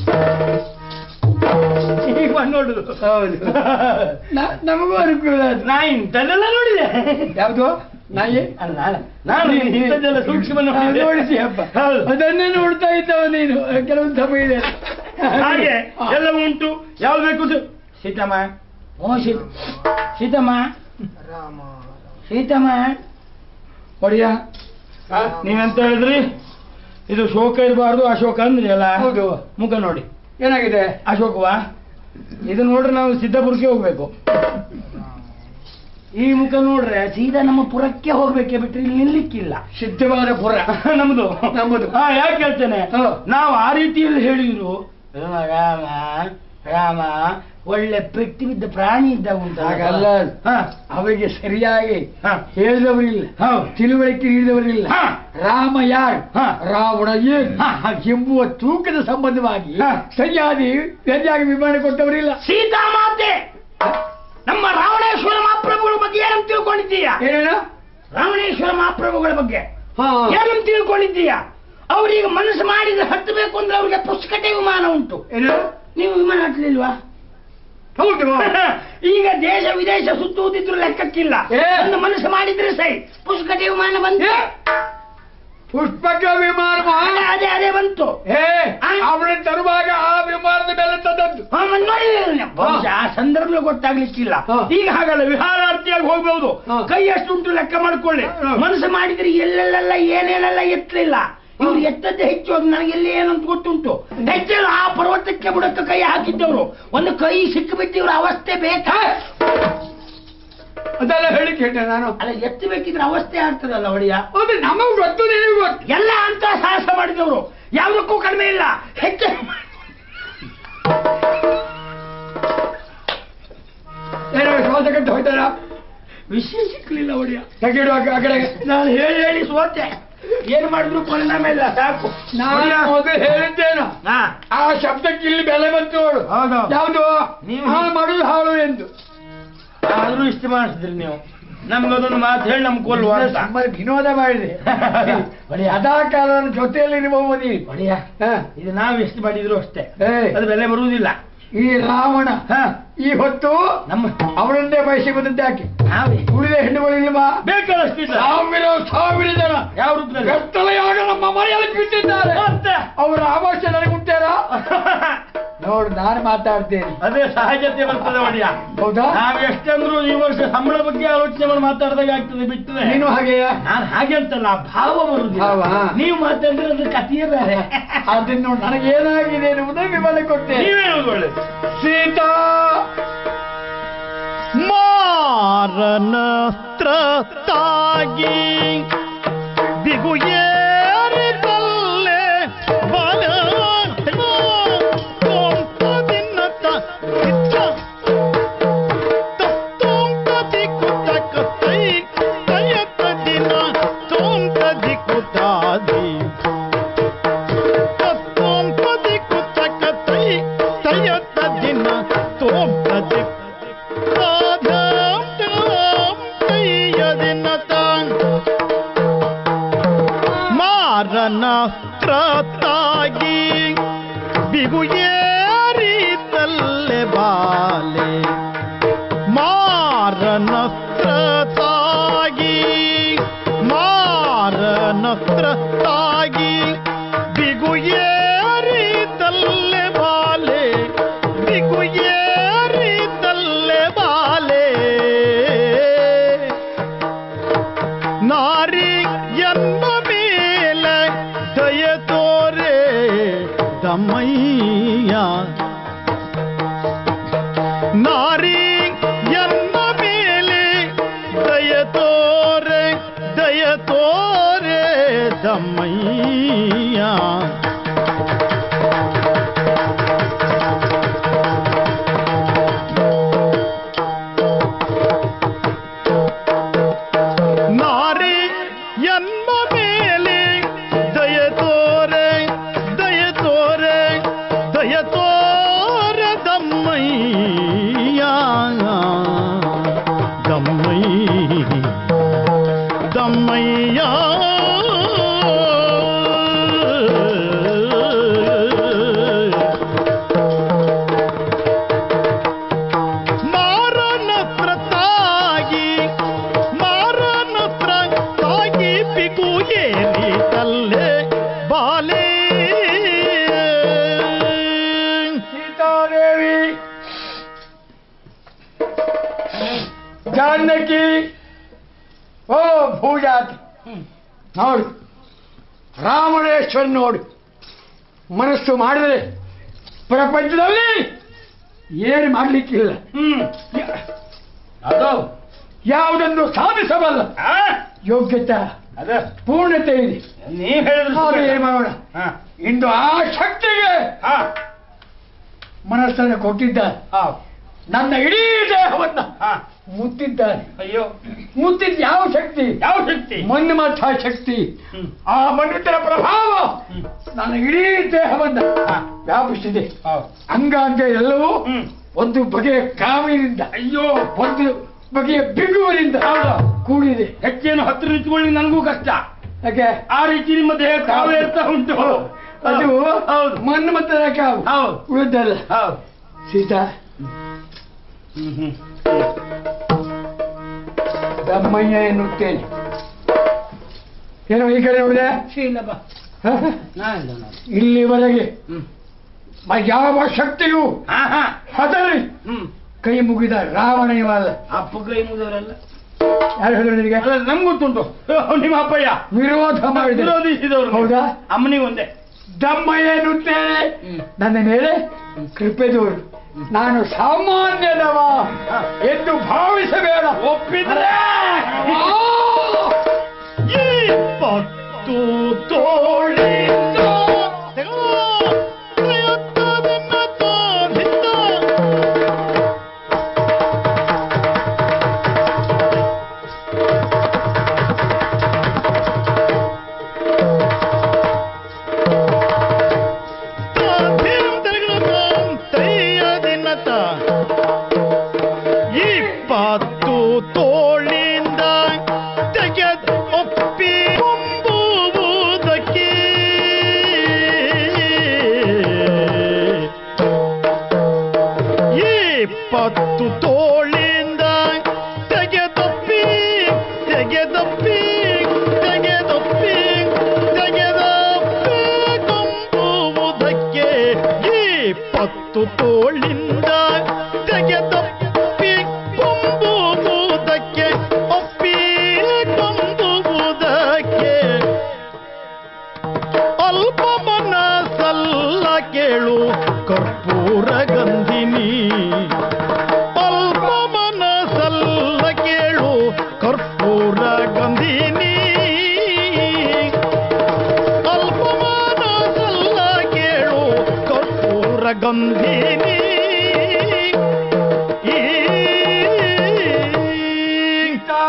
ಈಗ ಬಂದ್ ನೋಡುದು ಹೌದು ನ- ನಮಗೂ ಅನುಕೂಲ ಅದು ನಾ ಇಂಥದ್ದೆಲ್ಲ ನೋಡಿದೆ ಯಾವುದು ನಾಯಿ ಅಲ್ಲ ಅಲ್ಲ ನಾನು ಇಂಥದ್ದೆಲ್ಲ ಸೂಕ್ಷ್ಮ ನೋಡಿದೆ. ನೋಡಿಸಿ ಹಬ್ಬ ಹೌದು. ಅದನ್ನೇ ನೋಡ್ತಾ ಇದ್ದವ ನೀನು ಕೆಲವೊಂದು ಸಮಯ ಇದೆ ಹಾಗೆ ಎಲ್ಲ ಉಂಟು ಯಾವ್ದು ಬೇಕು ಸು- ಸೀತಮ್ಮ ಓ ಸೀತ ಸೀತಮ್ಮ ಸೀತಮ್ಮ ಒಡಿಯ ನೀವೆಂತ ಹೇಳಿದ್ರಿ ಇದು ಶೋಕ ಇರಬಾರ್ದು ಅಶೋಕ ಅಂದ್ರಿ ಅಲ್ಲ ಹೌದು ಮುಖ ನೋಡಿ ಏನಾಗಿದೆ ಅಶೋಕವಾ ಇದು ನೋಡ್ರೆ ನಾವು ಸಿದ್ದಾಪುರಕ್ಕೆ ಹೋಗ್ಬೇಕು ಈ ಮುಖ ನೋಡ್ರೆ ಸೀದಾ ನಮ್ಮ ಪುರಕ್ಕೆ ಹೋಗ್ಬೇಕೆ ಬಿಟ್ರೆ ಇಲ್ಲಿ ನಿಲ್ಲಿಕ್ಕಿಲ್ಲ ಸಿದ್ಧವಾದ ಪುರ ನಮ್ದು ನಮ್ಮದು. ಹಾ ಯಾಕೆ ಹೇಳ್ತೇನೆ ಹಾ. ನಾವು ಆ ರೀತಿಯಲ್ಲಿ ಹೇಳಿದ್ರು ರಾಮ ರಾಮ ಒಳ್ಳೆ ಪೆಟ್ಟಿ ಬಿದ್ದ ಪ್ರಾಣಿ ಇದ್ದಾಗ ಉಂಟು ಹಾಗಲ್ಲ. ಹಾ ಅವರಿಗೆ ಸರಿಯಾಗಿ ಹಾ. ಹೇಳಿದವರಿಲ್ಲ ಹೌದು ತಿಳುವಳಿಕೆ ನೀಡಿದವರಿಲ್ಲ ಹಾ. ರಾಮ ಯಾರು ಹಾ. ರಾವಣ ಏನು ಹಾ, ಹಾ. ಎಂಬುವ ತೂಕದ ಸಂಬಂಧವಾಗಿ ಹಾ. ಸರಿಯಾಗಿ ಸರಿಯಾಗಿ ವಿವರಣೆ ಕೊಟ್ಟವರಿಲ್ಲ ಸೀತಾ ಮಾತೆ ನಮ್ಮ ರಾವಣೇಶ್ವರ ಮಹಾಪ್ರಭುಗಳ ಬಗ್ಗೆ ಏನಂತ ತಿಳ್ಕೊಂಡಿದ್ದೀಯ ಏನೇನು ರಾವಣೇಶ್ವರ ಮಹಾಪ್ರಭುಗಳ ಬಗ್ಗೆ ಹಾ ಏನಂತ ತಿಳ್ಕೊಂಡಿದ್ದೀಯ ಅವ್ರೀಗ ಮನಸ್ಸು ಮಾಡಿದ್ರೆ ಹತ್ತಬೇಕು ಅಂದ್ರೆ ಅವ್ರಿಗೆ ಪುಸ್ತಕಟೆ ವಿಮಾನ ಉಂಟು ಏನು ನೀವು ವಿಮಾನ ಹತ್ತಲಿಲ್ವಾ ಹೌದು ಈಗ ದೇಶ ವಿದೇಶ ಸುತ್ತುವುದಿದ್ರು ಲೆಕ್ಕಕ್ಕಿಲ್ಲ ಏ. ಒಂದು ಮನಸ್ಸು ಮಾಡಿದ್ರೆ ಸರಿ ಪುಸ್ತಕಟೆ ವಿಮಾನ ಬಂತು ಏ, ಪುಷ್ಪಕ ವಿಮಾನ ಅದೇ ಅದೇ ಅದೇ ಬಂತು ಏ ಆ? ಅವಳನ್ನು ತರುವಾಗ ಆ ವಿಮಾನದ ಮೇಲೆ ತಂದದ್ದು ಹಾ, ಮತ್ತೆ ನೋಡಿದ್ದೀರಿ ನೀವು. ಬಹುಶಃ ಆ ಸಂದರ್ಭದಲ್ಲಿ ಗೊತ್ತಾಗ್ಲಿಕ್ಕಿಲ್ಲ ಹಾ. ಈಗ ಹಾಗಲ್ಲ ವಿಹಾರಾರ್ಥಿಯಾಗಿ ಹೋಗ್ಬಹುದು ಹಾ. ಕೈ ಎಷ್ಟುಂಟು ಲೆಕ್ಕ ಮಾಡ್ಕೊಳ್ಳಿ ಹಾ. ಮನಸ್ಸು ಮಾಡಿದ್ರೆ ಎಲ್ಲೆಲ್ಲೆಲ್ಲ ಏನೇನೆಲ್ಲ ಎತ್ತಲಿಲ್ಲ ಇವ್ರು ಎತ್ತದ್ದೇ ಹೆಚ್ಚು ಅದು ನನಗೆ ಎಲ್ಲಿ ಏನಂತ ಗೊತ್ತುಂಟು ಹೆಚ್ಚು ಆ ಪರ್ವತಕ್ಕೆ ಬುಡಕ್ಕೆ ಕೈ ಹಾಕಿದ್ದವರು ಒಂದು ಕೈ ಸಿಕ್ಕಿಬಿಟ್ಟು ಇವ್ರ ಅವಸ್ಥೆ ಬೇಕಾ ಅದೆಲ್ಲ ಹೇಳಿ ಕೇಳ್ತೇನೆ ನಾನು ಅಲ್ಲ ಎತ್ತಬೇಕಿದ್ರೆ ಅವಸ್ಥೆ ಆಗ್ತದಲ್ಲ ಒಡೆಯ ಅದು ನಮಗ್ ಗೊತ್ತು ನಿನಗೂ ಗೊತ್ತು ಎಲ್ಲ ಅಂತ ಸಾಹಸ ಮಾಡಿದವರು ಯಾವುದಕ್ಕೂ ಕಡಿಮೆ ಇಲ್ಲ ಹೆಚ್ಚು ಏನೋ ಶ್ವಾಸ ಕಟ್ಟು ಹೋಯ್ತಾರ ವಿಷಯ ಸಿಕ್ಕಲಿಲ್ಲ ಒಡೆಯ ತೆಗಿಡು ಆ ಆ ಕಡೆಗೆ ನಾನು ಹೇಳಿ ಹೇಳಿ ಸೋತೆ ಏನ್ ಮಾಡಿದ್ರು ಪರಿಣಾಮ ಇಲ್ಲ ಸಾಕು ನಾನು ಮೊದಲು ಹೇಳಿದ್ದೇನು ಹಾ ಆ ಶಬ್ದಕ್ಕೆ ಇಲ್ಲಿ ಬೆಲೆ ಬಂತು ನೋಡು ಹೌದು ಯಾವುದು ನೀವು- ಹಾಳು ಮಾಡುದು ಹಾಳು ಎಂದು ಆದ್ರೂ ಇಷ್ಟು ಮಾಡಿಸಿದ್ರಿ ನೀವು ನಮ್ಗದೊಂದು ಮಾತು ಹೇಳಿ ನಮ್ ಕೊಲ್ವ ಅಂತ ಸುಮ್ಮನೆ ವಿನೋದ ಮಾಡಿದೆ ಒಡೆಯ. ಅದಾ ಕಾಲನ ಜೊತೆಯಲ್ಲಿ ಇರುವವ ನೀ ಒಡೆಯ ಹ. ಇದು ನಾವು ಎಷ್ಟು ಮಾಡಿದ್ರು ಅಷ್ಟೇ ಏ, ಅದು ಬೆಲೆ ಬರುವುದಿಲ್ಲ ಈ ರಾವಣ ಹಾ ಈ ಹೊತ್ತು ನಮ್ಮ ಅವನನ್ನೇ ಬಯಸಿ ಬಂದದ್ದು ಯಾಕೆ ನಾವೇ ಉಳಿದ ಹೆಣ್ಣುಗಳಿಲ್ವಾ ಬೇಕಾದಷ್ಟಿಲ್ಲ ಸಾವಿರ ಸಾವಿರ ಜನ ಯಾವ ರೂಪದಲ್ಲಿ ಬೆತ್ತಲೆಯಾಗ ನಮ್ಮ ಮನೆಯಲ್ಲಿ ಬಿಟ್ಟಿದ್ದಾರೆ ಮತ್ತೆ ಅವರ ಅವಶ್ಯ ನನಗುಂಟಾರ ನೋಡು ನಾನು ಮಾತಾಡ್ತೇನೆ ಅದೇ ಸಹಜತೆ ಬರ್ತದೆ ಒಡೆಯ ಹೌದಾ ನಾವ್ ಎಷ್ಟಂದ್ರು ಈ ವರ್ಷ ಸಂಬಳ ಬಗ್ಗೆ ಆಲೋಚನೆ ಮಾಡಿ ಮಾತಾಡಿದಾಗ ಆಗ್ತದೆ ಬಿಟ್ಟರೆ ನೀನು ಹಾಗೆಯಾ ನಾನು ಹಾಗೆ ಅಂತಲ್ಲ ಆ ಭಾವ ಬರುದಿಲ್ಲ ಭಾವ? ನೀವು ಮಾತಾಡಿದ್ರೆ ಅದ್ರ ಕಥೆಯೇ ಬೇರೆ ಅದನ್ನು ನೋಡಿ ನನಗೇನಾಗಿದೆ ಎನ್ನುವುದನ್ನು ವಿವರಣೆ ಕೊಟ್ಟೆ ನೀವೇ ಹೇಳುದು ಸೀತಾ ಮಾರನಸ್ತ್ರ ತಾಗಿ ದಿಗು ಏರಿದಲ್ಲೇ ಬಲ ಕೊಂಪದಿನ್ನತ ಇಚ್ಛ ತತ್ತೋಂಕದಿ ಕುತಕತೈ ತಯತ ದಿನ ತೋಂಕದಿ ಕುತಾದಿ ತತ್ತೋಂಕದಿ ಕುತಕತೈ ತಯತ ದಿನ ತೋಂಕದಿ ಮಾರನಸ್ತ್ರತಾಗಿ ಬಿಗು ಏರಿತಲ್ಲೆ ಬಾಲೆ ಮಾರನಸ್ತ್ರತಾಗಿ ಮಾರನಸ್ತ್ರತಾಗಿ ಬಿಗು ಏರಿತಲ್ಲೆ ಬಾಲೆ ಬಿಗು ಏರಿತಲ್ಲೆ ಬಾಲೆ ನಾರಿ ಎನ್ನ ಮೇಲೆ ದಯ ತೋರೆ ದಮಯ್ಯ ನಾರಿ ಎನ್ನ ಮೇಲೆ ದಯ ತೋರೆ ದಯ ತೋರೆ ದಮಯ್ಯ ನಾರಿ ಎನ್ನ ಮೇಲೆ ದಯ ತೋರೆ ದಯ ತೋರೆ ದಯ ತೋರೆ ಜಾನಕಿ ಓ ಭೂಜಾತಿ ನೋಡು ರಾಮಣೇಶ್ವರ ನೋಡು ಮನಸ್ಸು ಮಾಡಿದರೆ ಪ್ರಪಂಚದಲ್ಲಿ ಏನು ಮಾಡಲಿಕ್ಕಿಲ್ಲ ಹ್ಮ್ ಅದು ಯಾವುದನ್ನು ಸಾಧಿಸಬಲ್ಲ ಆ? ಯೋಗ್ಯತೆ ಅದ ಪೂರ್ಣತೆ ಇದೆ ನೀವ್ ಹೇಳಿದ್ರು ಹಾಗೆ ಏನು ಮಾಡೋಣ ಹಾ ಇಂದು ಆ ಶಕ್ತಿಗೆ ಹಾ ಮನಸ್ಸನ್ನು ಕೊಟ್ಟಿದ್ದಾನೆ ಹಾ ನನ್ನ ಇಡೀ ದೇಹವನ್ನ ಹಾ ಮುತ್ತಿದ್ದಾನೆ ಅಯ್ಯೋ ಮುತ್ತಿದ ಯಾವ ಶಕ್ತಿ ಯಾವ ಶಕ್ತಿ ಮನ್ಮಥ ಶಕ್ತಿ ಹ್ಮ್. ಆ ಮನ್ಮಥನ ಪ್ರಭಾವ ಹ್ಮ್. ನನ್ನ ಇಡೀ ದೇಹವನ್ನ ಹಾ. ವ್ಯಾಪಿಸಿದೆ ಹೌದು. ಅಂಗಾಂಗ ಎಲ್ಲವೂ ಹ್ಮ್. ಒಂದು ಬಗೆಯ ಕಾಮಿನಿಂದ ಅಯ್ಯೋ ಒಂದು ಬಗೆಯ ಬಿಗುವಿನಿಂದ ಕೂಡಿದೆ ಹೆಚ್ಚೇನು ಹತ್ರ ನಿಂತ್ಕೊಳ್ಳಿ ನನಗೂ ಕಷ್ಟ ಯಾಕೆ ಆ ರೀತಿ ನಿಮ್ಮ ದೇಹ ಕಾವೇ ಇರ್ತಾ ಉಂಟು ಅದು ಹೌದು ಮನ್ಮಥನ ಕಾವು ಹೌದು ಉಳಿದಲ್ಲ ಹೌದು ಸೀತಾ ಹ್ಮ್ ಹ್ಮ್ ದಮ್ಮಯ್ಯ ಎನ್ನುತ್ತೇನೆ ಏನೋ ಈ ಕಡೆ ನೋಡಿದೆ ಇಲ್ಲಪ್ಪ ನಾನು ಇಲ್ಲಿವರೆಗೆ ಹ್ಮ್ ಮ- ಯಾವ ಶಕ್ತಿಯೂ ಹಾ ಹಾ ಹದರಿ ಹ್ಮ್ ಕೈ ಮುಗಿದ ರಾವಣ ಇವಲ್ಲ ಅಪ್ಪ ಕೈ ಮುಗಿದವರಲ್ಲ ಯಾರು ಹೇಳಿದ್ರು ನಿನಗೆ ಅಲ್ಲ ನಮ್ಗೆ ಗೊತ್ತುಂಟು ನಿಮ್ಮ ಅಪ್ಪಯ್ಯ ವಿರೋಧ ಮಾಡಿದ ವಿರೋಧಿಸಿದವರು ಹೌದಾ ಅಮ್ಮನಿಗೆ ಒಂದೇ ದಮ್ಮಯ್ಯ ಎನ್ನುತ್ತೇನೆ ಹ್ಮ್. ನನ್ನ ಮೇಲೆ ಕೃಪೆ ತೋರು ನಾನು ಸಾಮಾನ್ಯನವ ಹಾ. ಎಂದು ಭಾವಿಸಬೇಡ ಒಪ್ಪಿದ್ರೆ ಆ! ಇಪ್ಪತ್ತು ತೋಳಿಂದ ಪ್ರಯತ್ನದಿಂದ ತೋರಿದ್ದ ಇಪ್ಪತ್ತು ತೋಳಿಂದ ತೆಗೆದು ಒಪ್ಪಿ ಕೊಂಬುವುದಕ್ಕೆ ಇಪ್ಪತ್ತು ತೋಳಿಂದ ತೆಗೆದೊಪ್ಪಿ ತೆಗೆದೊಪ್ಪಿ ತೆಗೆದೊಪ್ಪಿ ತೆಗೆದೊಪ್ಪಿ ಕೊಂಬುವುದಕ್ಕೆ ಇಪ್ಪತ್ತು ತೋಳಿಂದ ತೆಗೆದೊಪ್ಪಿ ಕೊಂಬುವುದಕ್ಕೆ ಒಪ್ಪಿ ಕೊಂಬುವುದಕ್ಕೆ ಅಲ್ಪ ಮನಸ್ಸಲ್ಲ ಕೇಳು ಕರ್ಪೂರ ಗಂಧಿನಿ ಅಲ್ಪ ಮನಸ್ಸಲ್ಲ ಕೇಳು ಕರ್ಪೂರ ಗಂಧಿನಿ ಅಲ್ಪ ಮನಸ್ಸಲ್ಲ ಕೇಳು ಕರ್ಪೂರ ಗಂಧಿನಿ ಸೀತಾ,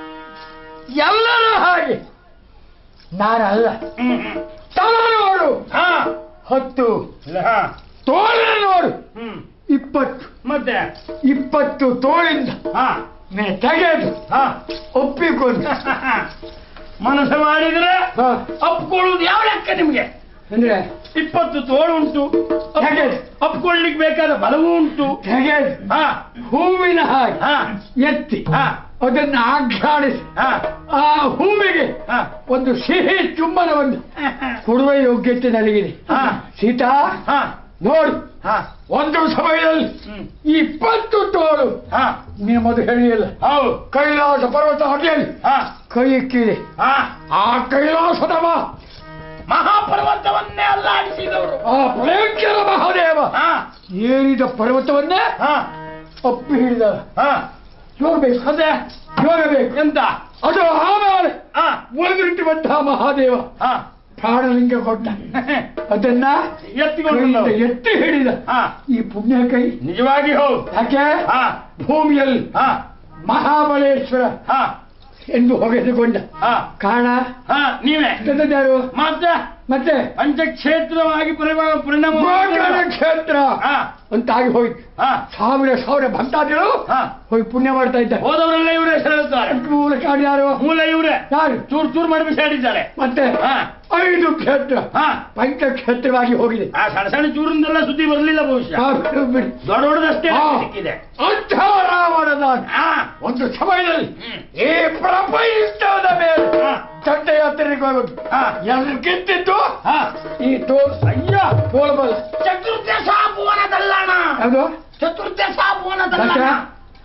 ಎಲ್ಲರೂ ಹಾಗೆ ನಾನಲ್ಲ ಹ್ಮ್ ಹ್ಮ್. ತಲ ನೋಡು ಹಾ ಹತ್ತು ಇಲ್ಲ, ಹಾ ತೋಳ ನೋಡು ಹ್ಮ್ ಇಪ್ಪತ್ತು ಮತ್ತೆ ಇಪ್ಪತ್ತು ತೋಳಿಂದ ಹಾ ನೆ ತೆಗೆದು ಹಾ ಒಪ್ಪಿಕೊಂಡು ಮನಸ್ಸು ಮಾಡಿದ್ರೆ ಹಾ, ಅಪ್ಕೊಳ್ಳುವುದು ಯಾವ ಲೆಕ್ಕ ನಿಮ್ಗೆ ಅಂದ್ರೆ ಇಪ್ಪತ್ತು ತೋಳು ಉಂಟು ಅಪ್- ಹೇಗೆ? ಅಪ್ಕೊಳ್ಳಿಕ್ಕೆ ಬೇಕಾದ ಬಲವೂ ಉಂಟು ತೆಗೆದು ಹಾ ಹೂವಿನ ಹಾಗೆ ಹಾ ಎತ್ತಿ ಹಾ ಅದನ್ನು ಆಘ್ರಾಣಿಸಿ ಹಾ ಆ ಹೂವಿಗೆ ಹಾ ಒಂದು ಸಿಹಿ ಚುಂಬನವನ್ನು ಕೊಡುವ ಯೋಗ್ಯತೆ ನನಗಿದೆ ಹಾ. ಸೀತಾ ಹಾ ನೋಡು ಹಾ ಒಂದು ಸಮಯದಲ್ಲಿ ಹ್ಮ್ ಇಪ್ಪತ್ತು ತೋಳು ಹಾ ನೀವು ಮೊದಲು ಹೇಳಿಲ್ಲ ಹೌದು ಕೈಲಾಸ ಪರ್ವತ ಹಾಗೆಯಲ್ಲಿ ಹಾ ಕೈ ಇಕ್ಕಿದೆ ಹಾ ಆ ಕೈಲಾಸದವ ಮಹಾಪರ್ವತವನ್ನೇ ಅಲ್ಲಾಡಿಸಿದವರು ಆ ಭಯಂಕರ ಮಹಾದೇವ ಹಾ ಏರಿದ ಪರ್ವತವನ್ನೇ ಹಾ ಅಪ್ಪಿ ಹಿಡಿದ ಹಾ ಯೋಗ ಬೇಕು ಅದೇ ಯೋಗ ಬೇಕು ಎಂತ ಅದು ಆಮೇಲೆ ಹಾ ಒಳಗಿರುವಂತಹ ಮಹಾದೇವ ಹಾ ಪ್ರಾಣಲಿಂಗ ಕೊಟ್ಟ ಅದನ್ನ ಎತ್ತಿಕೊಂಡು ಕೈಯಿಂದ ಎತ್ತಿ ಹಿಡಿದ ಹಾ ಈ ಪುಣ್ಯ ಕೈ ನಿಜವಾಗಿ ಹೌದು ಯಾಕೆ ಹಾ ಭೂಮಿಯಲ್ಲಿ ಹಾ ಮಹಾಬಲೇಶ್ವರ ಹಾ ಎಂದು ಹೊಗೆದುಕೊಂಡ ಹಾ ಕಾರಣ ಹಾ ನೀವೇ ಯಾರು ಮತ್ತೆ ಮತ್ತೆ ಪಂಚಕ್ಷೇತ್ರವಾಗಿ ಪರಿಣಾಮ ಪರಿಣಾಮ ಗೋಕರ್ಣ ಕ್ಷೇತ್ರ ಹಾ ಅಂತಾಗಿ ಹೋಯ್ತು ಹಾ ಸಾವಿರ ಸಾವಿರ ಭಕ್ತಾದಿಗಳು ಹಾ ಹೋಗಿ ಪುಣ್ಯ ಮಾಡ್ತಾ ಇದ್ದಾರೆ ಹೋದವರೆಲ್ಲ ಇವರೇ ಹೇಳ್ತಾರೆ ಮೂಲ ಕಾಡು ಯಾರು ಮೂಲ ಇವರೇ ಯಾರು ಚೂರ್ ಚೂರ್ ಮಾಡಿ ಬಿಸಾಡಿದ್ದಾರೆ ಮತ್ತೆ ಹಾ ಐದು ಕ್ಷೇತ್ರ ಹಾ ಪಂಚಕ್ಷೇತ್ರವಾಗಿ ಹೋಗಿದೆ ಆ ಸಣ್ಣ ಸಣ್ಣ ಚೂರಿಂದೆಲ್ಲ ಸುದ್ದಿ ಬರಲಿಲ್ಲ ಬಹುಶಃ ಆ, ಬಿಡಿ. ದೊಡ್ಡ ದೊಡ್ಡದಷ್ಟೇ ಹಾ. ಸಿಕ್ಕಿದೆ ಅಂಥ ರಾವಣನ ಹಾ ಒಂದು ಸಮಯದಲ್ಲಿ ಹ್ಮ್. ಈ ಪ್ರಪಂಚದ ಮೇಲೆ ಹಾ. ತಂದೆ ಹತ್ತಿರಕ್ಕೆ ಹೋಗುದು ಹಾ. ಎಲ್ಲರೂ ಗೆದ್ದಿದ್ದು ಹಾ ಈ ತೋಲ್ ಅಯ್ಯ ತೋಲ್ಬಲ್ಲ ಚತುರ್ದಶ ಭುವನದಲ್ಲಣ ಯಾವುದು ಚತುರ್ದಶ ಭುವನದಲ್ಲಣ ದಶ?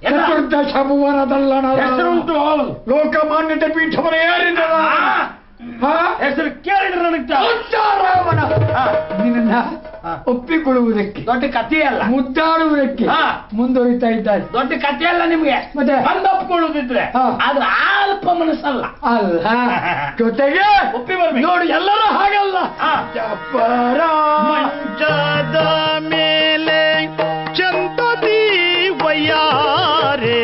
ಎಲ್ಲ ಚತುರ್ದಶ ಭುವನದಲ್ಲಣ ಹೆಸರುಂಟು ಲೋಕಮಾನ್ಯತೆ ಪೀಠವರ ಏರಿದರ ಆ, ಹೆಸರು ಕೇಳಿದ್ರೆ ನನಗೆ ತ- ರಾವಣ ಆ, ನಿನ್ನ ಹಾ. ಒಪ್ಪಿಕೊಳ್ಳುವುದಕ್ಕೆ ದೊಡ್ಡ ಕಥೆಯಲ್ಲ ಮುದ್ದಾಡುವುದಕ್ಕೆ ಹಾ. ಮುಂದುವರಿತಾ ಇದ್ದಾರೆ ದೊಡ್ಡ ಕಥೆಯಲ್ಲ ನಿಮ್ಗೆ ಮತ್ತೆ? ಬಂದು ಒಪ್ಕೊಳ್ಳುದಿದ್ರೆ ಹಾ. ಆದ್ರೆ ಅಲ್ಪ ಮನಸ್ಸಲ್ಲ ಅಲ್ಲ ಜೊತೆಗೆ ಒಪ್ಪಿ ಬರ್ಬೇಕು ನೋಡಿ ಎಲ್ಲರೂ ಹಾಗಲ್ಲ ಹಾ. ಜಬ್ಬರ ಮಂಚದ ಮೇಲೆ ಚಂದದಿ ವಯ್ಯಾರೆ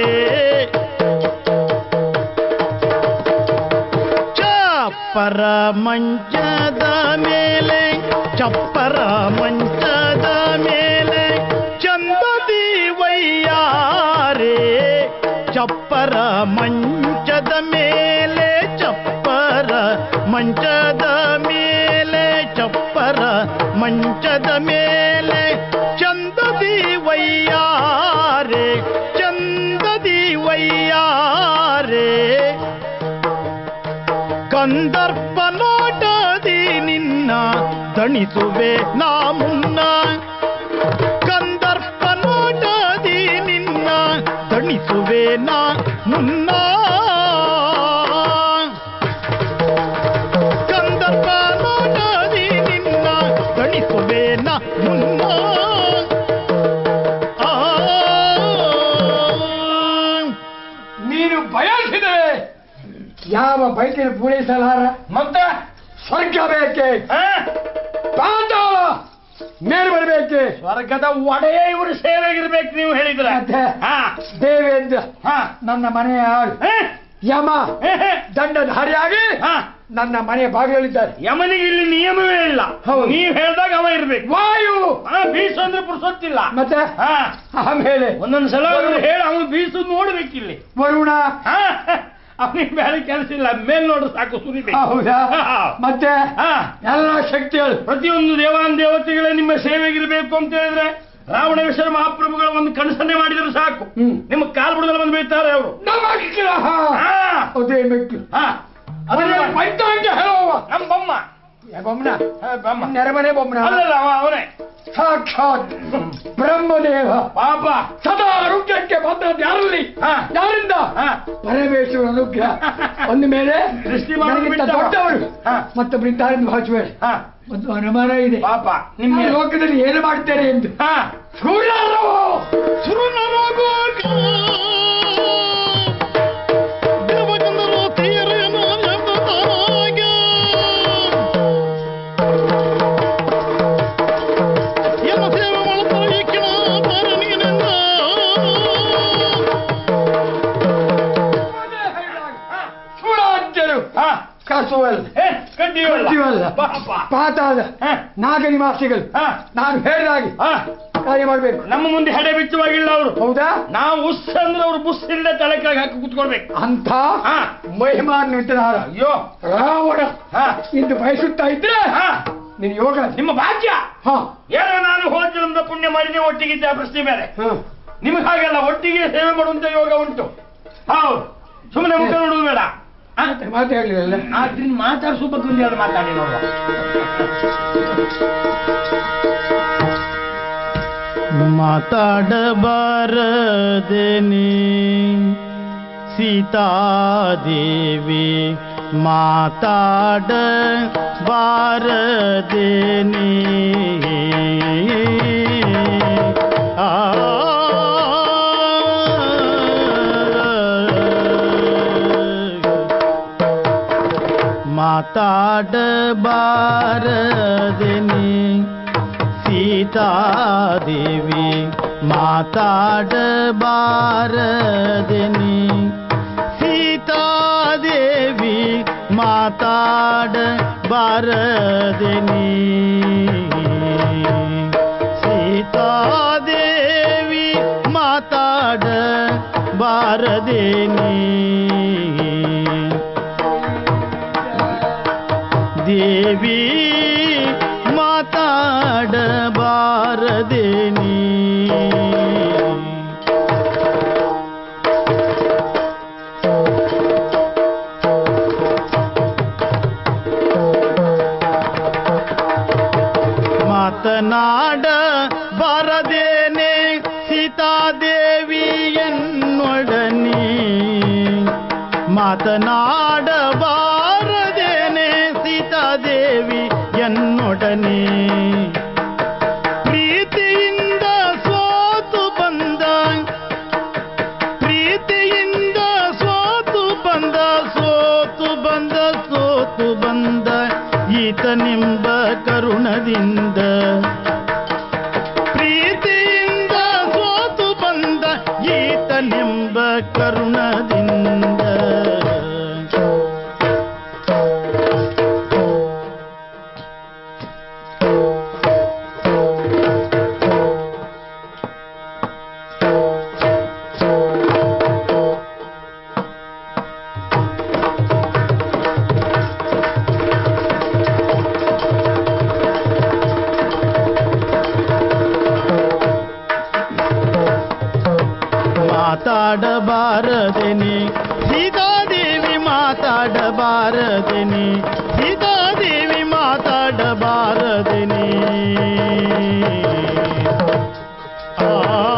ಚಪ್ಪರ ಮಂಚದ ಮೇಲೆ ಚಪ್ಪರ ಮಂಚದ ಮೇಲೆ ಚಂದದಿ ವಯ್ಯಾರೆ ಚಪ್ಪರ ಮಂಚದ ಮೇಲೆ ಚಪ್ಪರ ಮಂಚದ ಮೇಲೆ ಚಪ್ಪರ ಮಂಚದ ಮೇಲೆ ಚಂದದಿ ವಯ್ಯಾರೆ ಚಂದದಿ ವಯ್ಯಾರೆ ಕಂದರ್ಪ ನೋಟದಿ ನಿನ್ನ ದಣಿಸುವೆ ನಾ ಮುನ್ನ ಕಂದರ್ಪ ನೋಟದಿ ನಿನ್ನ ದಣಿಸುವೆ ನಾ ಮುನ್ನ ಕಂದರ್ಪ ನೋಟದಿ ನಿನ್ನ ದಣಿಸುವೆ ನಾ ಮುನ್ನ ಆ ನೀನು ಬಯಸಿದೆ ಯಾವ ಬೈಕಿನ ಪೂರೈಸಲಾರ ಮತ್ತೆ ಸ್ವರ್ಗ ಬೇಕೆ ಆ? ಪಾತಾಳ ಮೇಲೆ ಬರಬೇಕೆ ಸ್ವರ್ಗದ ಒಡೆಯ ಇವರು ಸೇವೆಗಿರ್ಬೇಕು ನೀವು ಹೇಳಿದ್ರೆ ಮತ್ತೆ? ಹಾ ದೇವೇಂದ್ರ ಹಾ ನನ್ನ ಮನೆಯ ಆಳು ಹಾ? ಯಮ ಹೇ, ಹೇ. ದಂಡಧಾರಿಯಾಗಿ ಹಾ ನನ್ನ ಮನೆಯ ಬಾಗಿಲಲ್ಲಿದ್ದಾರೆ ಯಮನಿಗೆ ಇಲ್ಲಿ ನಿಯಮವೇ ಇಲ್ಲ ಹೌದು. ನೀವ್ ಹೇಳ್ದಾಗ ಅವ ಇರ್ಬೇಕು ವಾಯು ಹಾ ಬೀಸು ಅಂದ್ರೆ ಪುರ್ಸೊತ್ತಿಲ್ಲ ಮತ್ತೆ ಹಾ ಆಮೇಲೆ ಒಂದೊಂದ್ ಸಲ ಹೇಳಿ ಅವನು ಬೀಸು ನೋಡ್ಬೇಕಿಲ್ಲಿ ವರುಣ ಹಾ ಅವನಿಗೆ ಬೇರೆ ಕೆಲಸ ಇಲ್ಲ ಮೇಲ್ ನೋಡು ಸಾಕು ಸುರಿಬೇಕು ಹೌದಾ ಹಾ. ಮತ್ತೆ ಹಾ ಎಲ್ಲ ಶಕ್ತಿಗಳು ಪ್ರತಿಯೊಂದು ದೇವಾನ್ ದೇವತೆಗಳೇ ನಿಮ್ಮ ಸೇವೆಗಿರ್ಬೇಕು ಅಂತ ಹೇಳಿದ್ರೆ ರಾವಣ ವಿಷಯ ಮಹಾಪ್ರಭುಗಳ ಒಂದು ಕನಸನ್ನೇ ಮಾಡಿದ್ರು ಸಾಕು ಹ್ಮ್. ನಿಮ್ಮ ಕಾಲ್ ಬುಡದಲ್ಲಿ ಬಂದು ಬೀಳ್ತಾರೆ ಅವರು ನಮಗ್ರಹ ಹಾ ಅದೇ ಮೆಟ್ಟು ಹಾ ಅವನೇ ಅದನ್ನ ಪಂಚಾಂಗ ಹೇಳುವ ನಮ್ಮ ಬೊಮ್ಮ ಬೊಮ್ಮನ ಹಾ, ಬೊಮ್ಮ ನೆರಮನೆ ಬೊಮ್ಮನ ಅಲ್ಲಲ್ಲ ಅವ ಅವನೇ ಸಾಕ್ಷಾತ್ ಬ್ರಹ್ಮದೇವ ಪಾಪ ಸದಾ ಆರೋಗ್ಯಕ್ಕೆ ಬಂದದ್ದು ಯಾರಲ್ಲಿ ಹಾ. ಯಾರಿಂದ ಹಾ ಪರಮೇಶ್ವರ ಅನುಗ್ರಹ ಒಂದು ಮೇಲೆ ದೃಷ್ಟಿ ಮಾಡೋದು ನನಗಿಂತ ಬಿಟ್ಟವ. ದೊಡ್ಡವರು ಹಾ. ಮತ್ತೊಬ್ಬರಿದ್ದಾರೆಂದು ಭಾವಿಸಬೇಡ ಹಾ ಒಂದು ಅನುಮಾನ ಇದೆ ಪಾಪ ನಿಮ್ಮ ನಿಮ್ಮ ಲೋಕದಲ್ಲಿ ಏನು ಮಾಡ್ತೇನೆ ಎಂದು ಹಾ ಸುಳ್ಳರು ಸುರನರಗೋಗ ದೇವಗಂಧರ್ವ ತೀರೇನ ಎಂಬುದಾಗೆ. ಎನ್ನ ಸೇವೆ ಮಾಡುತ್ತಾರೆ ಈ ಕಿಣ ಬರನಿಗೆನೆಂದ. ಸುಳ್ಳಾದ್ಯರು ಹಾ ಕಸುವಲ್ಲ ಏ ಕಡ್ಡಿಯವಲ್ಲ ಕಡ್ಡಿಯವಲ್ಲ. ಪಾಪ ಪಾತಾದ ಹಾ ನಾಗ ನಿವಾಸಿಗಳು ಹಾ ನಾನು ಹೇಳಿದಾಗೆ ಹಾ ಕಾರ್ಯ ಮಾಡ್ಬೇಕು ನಮ್ಮ ಮುಂದೆ ಹೆಡೆ ಬಿಚ್ಚವಾಗಿಲ್ಲ ಅವರು ಹೌದಾ ನಾವು ಉಸ್ ಅಂದ್ರೆ ಅವ್ರು ಬುಸ್ ಇಲ್ಲದೆ ತಲೆ ಕೆಳಗೆ ಹಾಕಿ ಕುತ್ಕೊಳ್ಬೇಕು ಅಂತ ಹಾ ಮಹಿಮಾನ್ವಿತನಾದ ಅಯ್ಯೋ ರಾವಣ ಹಾ ಇಂದು ಬಯಸುತ್ತಾ ಇದ್ರೆ ಹಾ ನಿನ್ ಯೋಗ ನಿಮ್ಮ ಭಾಗ್ಯ ಹಾ ಏನೋ ನಾನು ಹೋದ ಜನ್ಮದ ಪುಣ್ಯ ಮಾಡಿದೆ ಒಟ್ಟಿಗಿದ್ದೆ ಆ ಪ್ರಶ್ನೆ ಬೇರೆ ಹಾ ನಿಮಗೆ ಹಾಗೆಲ್ಲ ಒಟ್ಟಿಗೆ ಸೇವೆ ಮಾಡುವಂತ ಯೋಗ ಉಂಟು ಹೌದು ಸುಮ್ಮನೆ ಮುಖ ನೋಡುದು ಬೇಡ ಆ? ಮತ್ತೆ ಮಾತು ಹೇಳಿರಲ್ಲ ಆದ್ರಿಂದ ಮಾತಾಡಿಸೋ ಬಗ್ಗೆ ಒಂದು ಎರಡು ಮಾತಾಡಿ ನೋಡುವ ಮಾತಾಡಬಾರದೇನೆ ಸೀತಾದೇವಿ ಮಾತಾಡ ಬಾರದೇನೆ ಆ ಮಾತಾಡಬಾರದೇನೆ ಸೀತಾದೇವಿ ಮಾತಾಡಬಾರದೇನೆ ಸೀತಾದೇವಿ ಮಾತಾಡಬಾರದೇನೆ ಸೀತಾದೇವಿ ಮಾತಾಡಬಾರದೇನೆ ದೇವಿ ಮಾತಾಡಬಾರದೇನಿ ಮಾತನಾಡ ಬಾರದೇನೆ ಸೀತಾದೇವಿಯನ್ನ ಮಾತನಾಡಬಾರದೇನೆ ಸೀತಾದೇವಿ ಎನ್ನೊಡನೆ ಪ್ರೀತಿಯಿಂದ ಸೋತು ಬಂದ ಪ್ರೀತಿಯಿಂದ ಸೋತು ಬಂದ ಸೋತು ಬಂದ ಸೋತು ಬಂದ ಈತನೆಂಬ ಕರುಣದಿಂದ ಪ್ರೀತಿಯಿಂದ ಸೋತು ಬಂದ ಈತನೆಂಬ ಕರುಣದಿಂದ ಮಾತಾಡಬಾರದೆನೆ ಸೀತಾದೇವಿ ಮಾತಾಡಬಾರದೆನೆ ಸೀತಾದೇವಿ ಮಾತಾಡಬಾರದೆನೆ ಆ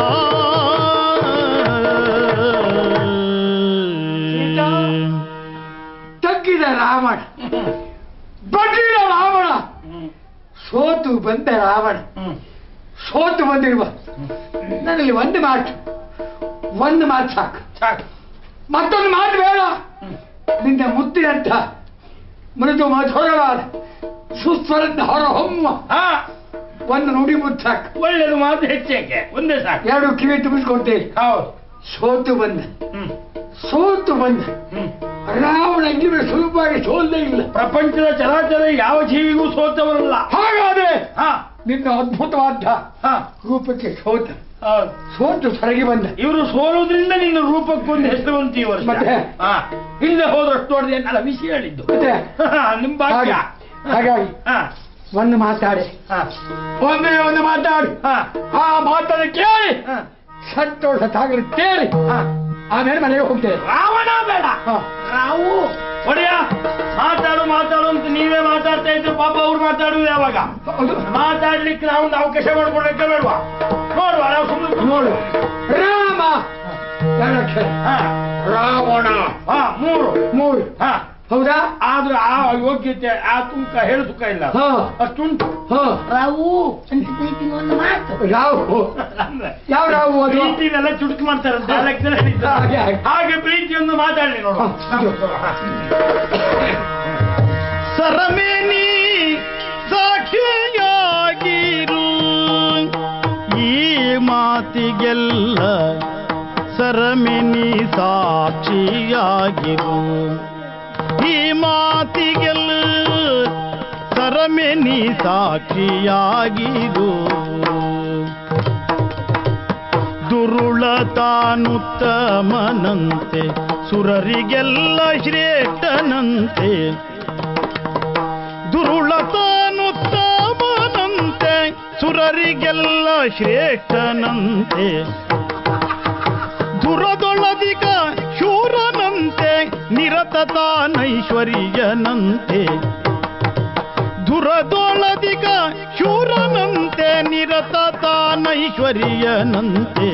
ತಗ್ಗಿದ ರಾವಣ ಬಡ್ಡಿದ ರಾವಣ ಸೋತು ಬಂದ ರಾವಣ ಸೋತು ಬಂದಿರುವ ನನ್ನಲ್ಲಿ ಒಂದು ಮಾತು ಒಂದು ಮಾತು ಸಾಕು ಸಾಕು ಮತ್ತೊಂದು ಮಾತು ಬೇಡ ನಿನ್ನ ಮುತ್ತಿನಂಥ ಮೃದು ಮಧುರವಾದ ಸುಸ್ವರದ ಹೊರಹೊಮ್ಮುವ ಹಾ ಒಂದು ನುಡಿ ಮುತ್ತು ಸಾಕು ಒಳ್ಳೇದು ಮಾತು ಹೆಚ್ಚೇಕೆ ಒಂದೇ ಸಾಕು ಎರಡು ಕಿವಿ ತುಂಬಿಸ್ಕೊಡ್ತೇನೆ ಹೌದು ಸೋತು ಬಂದ ಹ್ಮ್ ಸೋತು ಬಂದ ಹ್ಮ್ ರಾವಣ ಇಲ್ಲಿ ಸುಲಭವಾಗಿ ಸೋಲ್ದೇ ಇಲ್ಲ ಪ್ರಪಂಚದ ಚರಾಚರ ಯಾವ ಜೀವಿಗೂ ಸೋತವರಲ್ಲ ಹಾಗಾದ್ರೆ ಹಾ ನಿನ್ನ ಅದ್ಭುತವಾದ ಹಾ ರೂಪಕ್ಕೆ ಸೋತ ಹೌದು ಸೋತು ಸರಗಿ ಬಂದ ಇವರು ಸೋಲುವುದರಿಂದ ನಿನ್ನ ರೂಪಕ್ಕೊಂದು ಹೆಸರು ಬಂತು ಈ ವರ್ಷ ಮತ್ತೆ? ಹಾ ಹಿಂದೆ ಹೋದಷ್ಟು ನೋಡಿದೆ ಅನ್ನಲ್ಲ ವಿಷಯ ಹೇಳಿದ್ದು ಮತ್ತೆ ಹಾ, ನಿಮ್ ಭಾಗ್ಯ ಹಾಗೆ- ಹಾಗಾಗಿ ಹಾ ಒಂದು ಮಾತಾಡಿ ಹಾ ಒಂದೇ ಒಂದು ಮಾತಾಡಿ ಹಾ ಆ ಮಾತನ್ನು ಕೇಳಿ ಹಾ ಸಂತೋಷ ಸಾಗರ ಕೇಳಿ ಹಾ ಆಮೇಲೆ ಮನೆಗೆ ಹೋಗ್ತೇವೆ ರಾವಣ ಬೇಡ ಹಾ. ರಾವು ಒಡೆಯ ಮಾತಾಡು ಮಾತಾಡು ಅಂತ ನೀವೇ ಮಾತಾಡ್ತಾ ಇದ್ರು ಪಾಪ ಅವ್ರು ಮಾತಾಡುದು ಯಾವಾಗ ಹೌದು. ಮಾತಾಡ್ಲಿಕ್ಕೆ ನಾವು ಒಂದು ಅವಕಾಶ ಮಾಡ್ಕೊಡಕ್ಕೆ ಬೇಡವಾ ನೋಡುವ ನಾವು ಸುಮ್ಮನೆ ನೋಡು ರಾಮ ಎರಡು ಅಕ್ಷರ. ಹಾ ರಾವಣ ಹಾ ಮೂರು ಮೂರು ಹಾ ಹೌದಾ ಆದ್ರೆ ಆ ಯೋಗ್ಯತೆ ಆ ತುಮಕ ಹೇಳು ತುಕ ಇಲ್ಲ ಹಾ ಅಷ್ಟುಂಟು ಹಾ ರಾವು ಅಂತ ಪ್ರೀತಿಗೆ ಒಂದು ಮಾತು ರಾವು ಅಂದ್ರೆ ಯಾವ ರಾವು ಅದು ಪ್ರೀತಿನೆಲ್ಲ ಚುಟುಕು ಮಾಡ್ತಾರಂತೆ ಆ ಲೆಕ್ಕದಲ್ಲಿ ಹೇಳಿದ್ದು. ಹಾಗೆ, ಹಾಗೆ. ಹಾಗೆ ಪ್ರೀತಿಯೊಂದು ಮಾತಾಡ್ಲಿ ನೋಡು ಹಾ, ಇದು. ಸರಮೇನಿ ಸಾಕ್ಷಿಯಾಗಿರು ಈ ಮಾತಿಗೆಲ್ಲ ಸರಮಿನಿ ಸಾಕ್ಷಿಯಾಗಿರು ಈ ಮಾತಿಗೆಲ್ಲ ಸರಮಿನಿ ಸಾಕ್ಷಿಯಾಗಿರು ದುರುಳ ತಾನುತ್ತಮನಂತೆ ಸುರರಿಗೆಲ್ಲ ಶ್ರೇಷ್ಠನಂತೆ ದುರುಳ ತಾನುತ್ತಮನಂತೆ ಸುರರಿಗೆಲ್ಲ ಶ್ರೇಷ್ಠನಂತೆ ದುರದೊಳದಿಗ ಶೂರನಂತೆ ನಿರತ ತಾನೈಶ್ವರ್ಯನಂತೆ ದುರದೊಳದಿಗ ಶೂರನಂತೆ ನಿರತ ತಾನೈಶ್ವರ್ಯನಂತೆ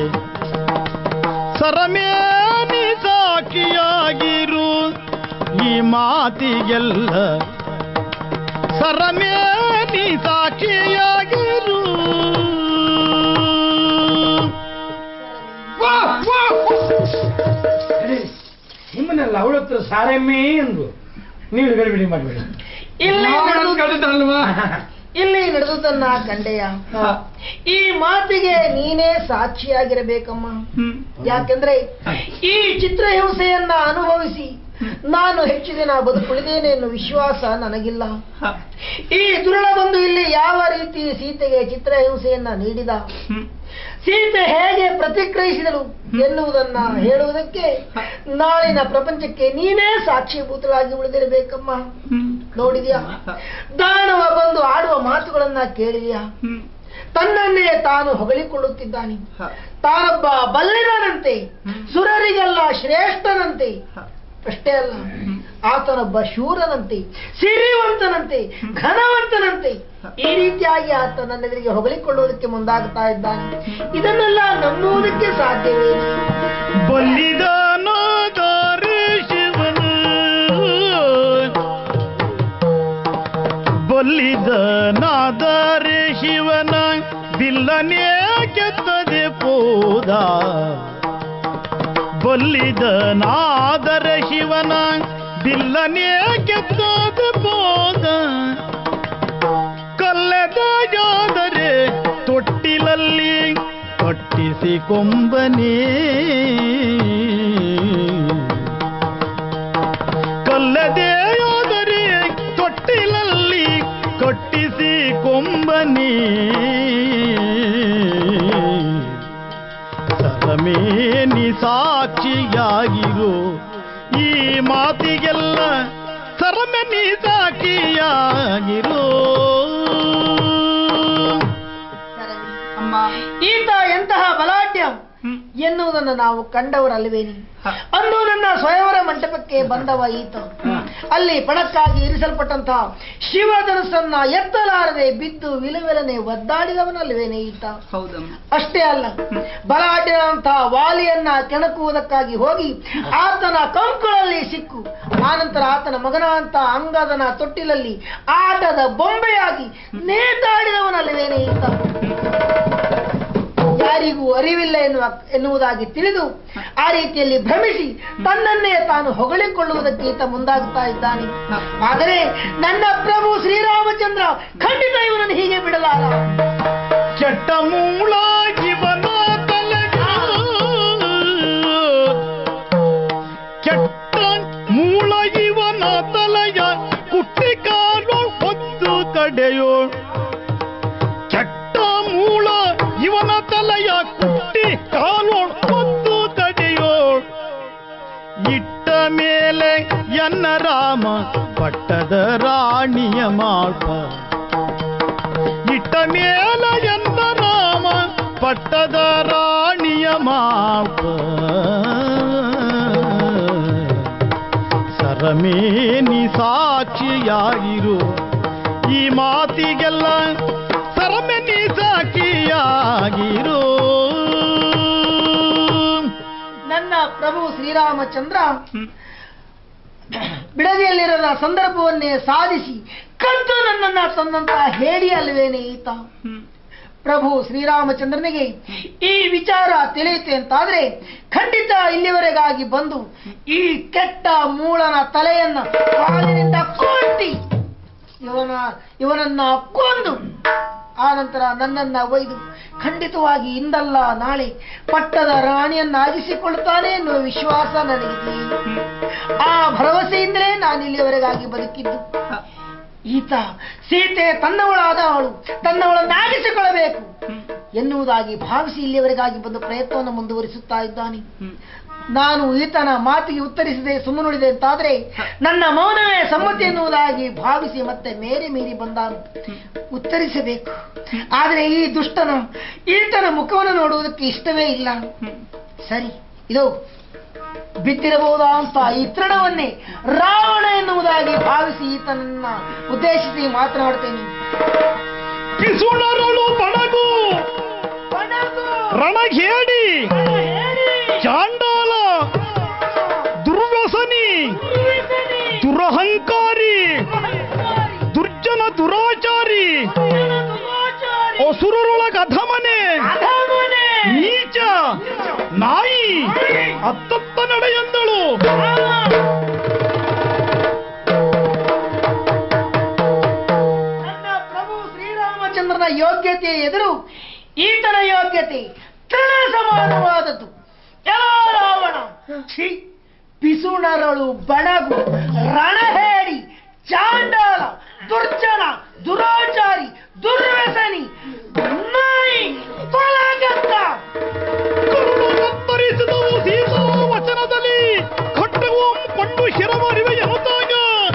ಸರಮೇನಿ ಸಾಕ್ಷಿಯಾಗಿರು ಈ ಮಾತಿಗೆಲ್ಲ ಸರಮೇನಿ ಸಾಕ್ಷಿಯಾಗಿರು ವಾ, ವಾ. ನಿಮ್ಮನ್ನೆಲ್ಲ ಅವಳ ಹತ್ರ ಸಾರಮ್ಮೆ ಅಂದ್ರು ನೀವು ಗಡಿಬಿಡಿ ಮಾಡಬೇಡಿ ಇಲ್ಲಿ ರಾವಣನ ನಡೆದು- ಕಡೆದಲ್ವಾ? ಇಲ್ಲಿ ನಡೆದುದನ್ನ ಕಂಡೆಯ ಹಾ. ಈ ಮಾತಿಗೆ ನೀನೇ ಸಾಕ್ಷಿಯಾಗಿರಬೇಕಮ್ಮ ಯಾಕೆಂದ್ರೆ ಈ ಚಿತ್ರಹಿಂಸೆಯನ್ನ ಅನುಭವಿಸಿ ನಾನು ಹೆಚ್ಚು ದಿನ ಬದುಕುಳಿದೇನೆ ಎನ್ನುವ ವಿಶ್ವಾಸ ನನಗಿಲ್ಲ ಈ ದುರುಳ ಬಂದು ಇಲ್ಲಿ ಯಾವ ರೀತಿ ಸೀತೆಗೆ ಚಿತ್ರಹಿಂಸೆಯನ್ನ ನೀಡಿದ ಸೀತೆ ಹೇಗೆ ಪ್ರತಿಕ್ರಿಯಿಸಿದಳು ಎನ್ನುವುದನ್ನ ಹೇಳುವುದಕ್ಕೆ ನಾಳಿನ ಪ್ರಪಂಚಕ್ಕೆ ನೀನೇ ಸಾಕ್ಷೀಭೂತಳಾಗಿ ಉಳಿದಿರಬೇಕಮ್ಮ ನೋಡಿದ್ಯಾ ದಾನವ ಬಂದು ಆಡುವ ಮಾತುಗಳನ್ನ ಕೇಳಿದ್ಯಾ ತನ್ನನ್ನೇ ತಾನು ಹೊಗಳಿಕೊಳ್ಳುತ್ತಿದ್ದಾನೆ ತಾನೊಬ್ಬ ಬಲ್ಲಿರನಂತೆ ಸುರರಿಗೆಲ್ಲ ಶ್ರೇಷ್ಠನಂತೆ ಅಷ್ಟೇ ಅಲ್ಲ ಆತನೊಬ್ಬ ಶೂರನಂತೆ ಸಿರಿವಂತನಂತೆ ಘನವಂತನಂತೆ ಈ ರೀತಿಯಾಗಿ ಆತ ನನ್ನ ಎದುರಿಗೆ ಹೊಗಳಿಕೊಳ್ಳುವುದಕ್ಕೆ ಮುಂದಾಗ್ತಾ ಇದ್ದಾನೆ ಇದನ್ನೆಲ್ಲ ನಂಬುವುದಕ್ಕೆ ಸಾಧ್ಯವೇ ಬಲಿದಾನ ದಾರಿ ಶಿವನು ಬಲ್ಲಿದ ನಾದರೆ ಶಿವನ ಬಿಲ್ಲನೇ ಕೆತ್ತದೆ ಪೋದ ಬಲ್ಲಿದ ನಾದರೆ ಶಿವನ ಬಿಲ್ಲನೇ ಕೆತ್ತದೆ ಪೋದ ಕಲ್ಲದ ಜಾದರೆ ತೊಟ್ಟಿಲಲ್ಲಿ ಕಟ್ಟಿಸಿ ಕೊಂಬನೇ ಕಲ್ಲದೆಯಾದರೆ ತೊಟ್ಟಿಲಲ್ಲಿ ಕಟ್ಟಿಸಿ ಕೊಂಬನೇ ಸರಮೇನಿ ಸಾಕ್ಷಿಯಾಗಿರೋ ಈ ಮಾತಿಗೆಲ್ಲ ಸರಮೇನಿ ಸಾಕ್ಷಿಯಾಗಿರೋ ಅಮ್ಮ ಈತ ಎಂತಹ ಬಲಾಢ್ಯ ಎನ್ನುವುದನ್ನು ನಾವು ಕಂಡವರಲ್ವೇನಿ ಅಂದು ನನ್ನ ಸ್ವಯಂವರ ಮಂಟಪಕ್ಕೆ ಬಂದವ ಈತ ಅಲ್ಲಿ ಪಣಕ್ಕಾಗಿ ಇರಿಸಲ್ಪಟ್ಟಂತಹ ಶಿವಧನುಸನ್ನ ಎತ್ತಲಾರದೆ ಬಿದ್ದು ವಿಲವಿಲನೆ ಒದ್ದಾಡಿದವನಲ್ವೇನೆ ಈತ ಅಷ್ಟೇ ಅಲ್ಲ ಬಲಾಢ್ಯನಂತಹ ವಾಲಿಯನ್ನ ಕೆಣಕುವುದಕ್ಕಾಗಿ ಹೋಗಿ ಆತನ ಕಂಕುಳಲ್ಲಿ ಸಿಕ್ಕು ಆನಂತರ ಆತನ ಮಗನಾದಂತ ಅಂಗದನ ತೊಟ್ಟಿಲಲ್ಲಿ ಆಟದ ಬೊಂಬೆಯಾಗಿ ನೇತಾಡಿದವನಲ್ವೇನೆ ಈತ ಯಾರಿಗೂ ಅರಿವಿಲ್ಲ ಎನ್ನುವ ಎನ್ನುವುದಾಗಿ ತಿಳಿದು ಆ ರೀತಿಯಲ್ಲಿ ಭ್ರಮಿಸಿ ತನ್ನನ್ನೇ ತಾನು ಹೊಗಳಿಕೊಳ್ಳುವುದಕ್ಕೆ ಈತ ಮುಂದಾಗುತ್ತಾ ಇದ್ದಾನೆ ಆದರೆ ನನ್ನ ಪ್ರಭು ಶ್ರೀರಾಮಚಂದ್ರ ಖಂಡಿತ ಇವನನ್ನು ಹೀಗೆ ಬಿಡಲಾರ ಕೆಟ್ಟ ಮೂಳ ಜೀವನ ತಲೆಗ ಕೆಟ್ಟ ಮೂಳ ಇವನ ತಲೆಯ ಕುಟ್ಟಿ ಕಾಲು ಹೊತ್ತು ಕಡೆಯೋ ಕೆಟ್ಟ ಮೂಳ ಇವನ ತಲೆಯ ಕುಟ್ಟಿ ಕಾಲು ಹೊತ್ತು ತಡೆಯೋ ಇಟ್ಟ ಮೇಲೆ ಎನ್ನ ರಾಮ ಪಟ್ಟದ ರಾಣಿಯ ಮಾಟ ಇಟ್ಟ ಮೇಲ ಎಂದ ರಾಮ ಪಟ್ಟದ ರಾಣಿಯ ಮಾಪ ಸರಮೇನಿ ಸಾಕ್ಷಿಯಾಗಿರು ಈ ಮಾತಿಗೆಲ್ಲ ಸರಮೇನಿ ಸಾಕ್ಷಿಯಾಗಿರು ನನ್ನ ಪ್ರಭು ಶ್ರೀರಾಮಚಂದ್ರ ಬಿಡದಿಯಲ್ಲಿರದ ಸಂದರ್ಭವನ್ನೇ ಸಾಧಿಸಿ ಕದ್ದು ನನ್ನನ್ನ ತಂದಂತಹ ಹೇಳಿ ಅಲ್ವೇನೆ ಈತ ಪ್ರಭು ಶ್ರೀರಾಮಚಂದ್ರನಿಗೆ ಈ ವಿಚಾರ ತಿಳಿಯುತ್ತೆ ಅಂತಾದ್ರೆ ಖಂಡಿತ ಇಲ್ಲಿವರೆಗಾಗಿ ಬಂದು ಈ ಕೆಟ್ಟ ಮೂಳನ ತಲೆಯನ್ನ ಕಾಲಿನಿಂದ ಕೊಟ್ಟಿ ಇವನ ಇವನನ್ನ ಕೊಂದು ಆ ನಂತರ ನನ್ನನ್ನ ಒಯ್ದು ಖಂಡಿತವಾಗಿ ಇಂದಲ್ಲ ನಾಳೆ ಪಟ್ಟದ ರಾಣಿಯನ್ನಾಗಿಸಿಕೊಳ್ತಾನೆ ಎನ್ನುವ ವಿಶ್ವಾಸ ನನಗಿದೆ ಆ ಭರವಸೆಯಿಂದಲೇ ನಾನು ಇಲ್ಲಿಯವರೆಗಾಗಿ ಬದುಕಿದ್ದು ಈತ ಸೀತೆ ತನ್ನವಳಾದ ಅವಳು ತನ್ನವಳನ್ನಾಗಿಸಿಕೊಳ್ಳಬೇಕು ಎನ್ನುವುದಾಗಿ ಭಾವಿಸಿ ಇಲ್ಲಿಯವರೆಗಾಗಿ ಬಂದು ಪ್ರಯತ್ನವನ್ನು ಮುಂದುವರಿಸುತ್ತಾ ಇದ್ದಾನೆ ನಾನು ಈತನ ಮಾತಿಗೆ ಉತ್ತರಿಸದೆ ಸುಮ್ಮನುಳಿದೆ ಅಂತಾದ್ರೆ ನನ್ನ ಮೌನವೇ ಸಮ್ಮತಿ ಎನ್ನುವುದಾಗಿ ಭಾವಿಸಿ ಮತ್ತೆ ಮೇರೆ ಮೀರಿ ಬಂದಾನು ಉತ್ತರಿಸಬೇಕು ಆದರೆ ಈ ದುಷ್ಟನ ಈತನ ಮುಖವನ್ನು ನೋಡುವುದಕ್ಕೆ ಇಷ್ಟವೇ ಇಲ್ಲ ಸರಿ ಇದು ಬಿದ್ದಿರಬಹುದಾ ಅಂತ ಈ ತೃಣವನ್ನೇ ರಾವಣ ಎನ್ನುವುದಾಗಿ ಭಾವಿಸಿ ಈತನನ್ನ ಉದ್ದೇಶಿಸಿ ಮಾತನಾಡ್ತೇನೆ ಪಿಸುಣರಳು ಬಣಗು ರಣಘೇಡಿ ಚಾಂಡಾಲ ದುರ್ವ್ಯಸನಿ ದುರಹಂಕಾರಿ ದುರ್ಜನ ದುರಾಚಾರಿ ಅಸುರರೊಳಗ ಅಧಮನೆ ನೀಚ ನಾಯಿ ಅತ್ತತ್ತ ನಡೆಯಂದಳು ನನ್ನ ಪ್ರಭು ಶ್ರೀರಾಮಚಂದ್ರನ ಯೋಗ್ಯತೆ ಎದುರು ಈತನ ಯೋಗ್ಯತೆ ತೃಣ ಸಮಾನವಾದದ್ದು ಎಲ್ಲೋ ರಾವಣ ಛೀ ಪಿಸುಣರಳು ಬಣಗು ರಣಹೇಡಿ ಚಾಂಡಾಲ ದುರ್ಜನ ದುರಾಚಾರಿ ದುರ್ವ್ಯಸನಿ ನಾಯಿ ತೊಲಗತ್ತ ಕರುಳು ಕತ್ತರಿಸಿದವು ಸೀತಾ ವಚನದಲ್ಲಿ ಖಡ್ಗವು ಕೊಂಡು ಶಿರಮರಿವೆ ಎನ್ನುತ್ತಾಗ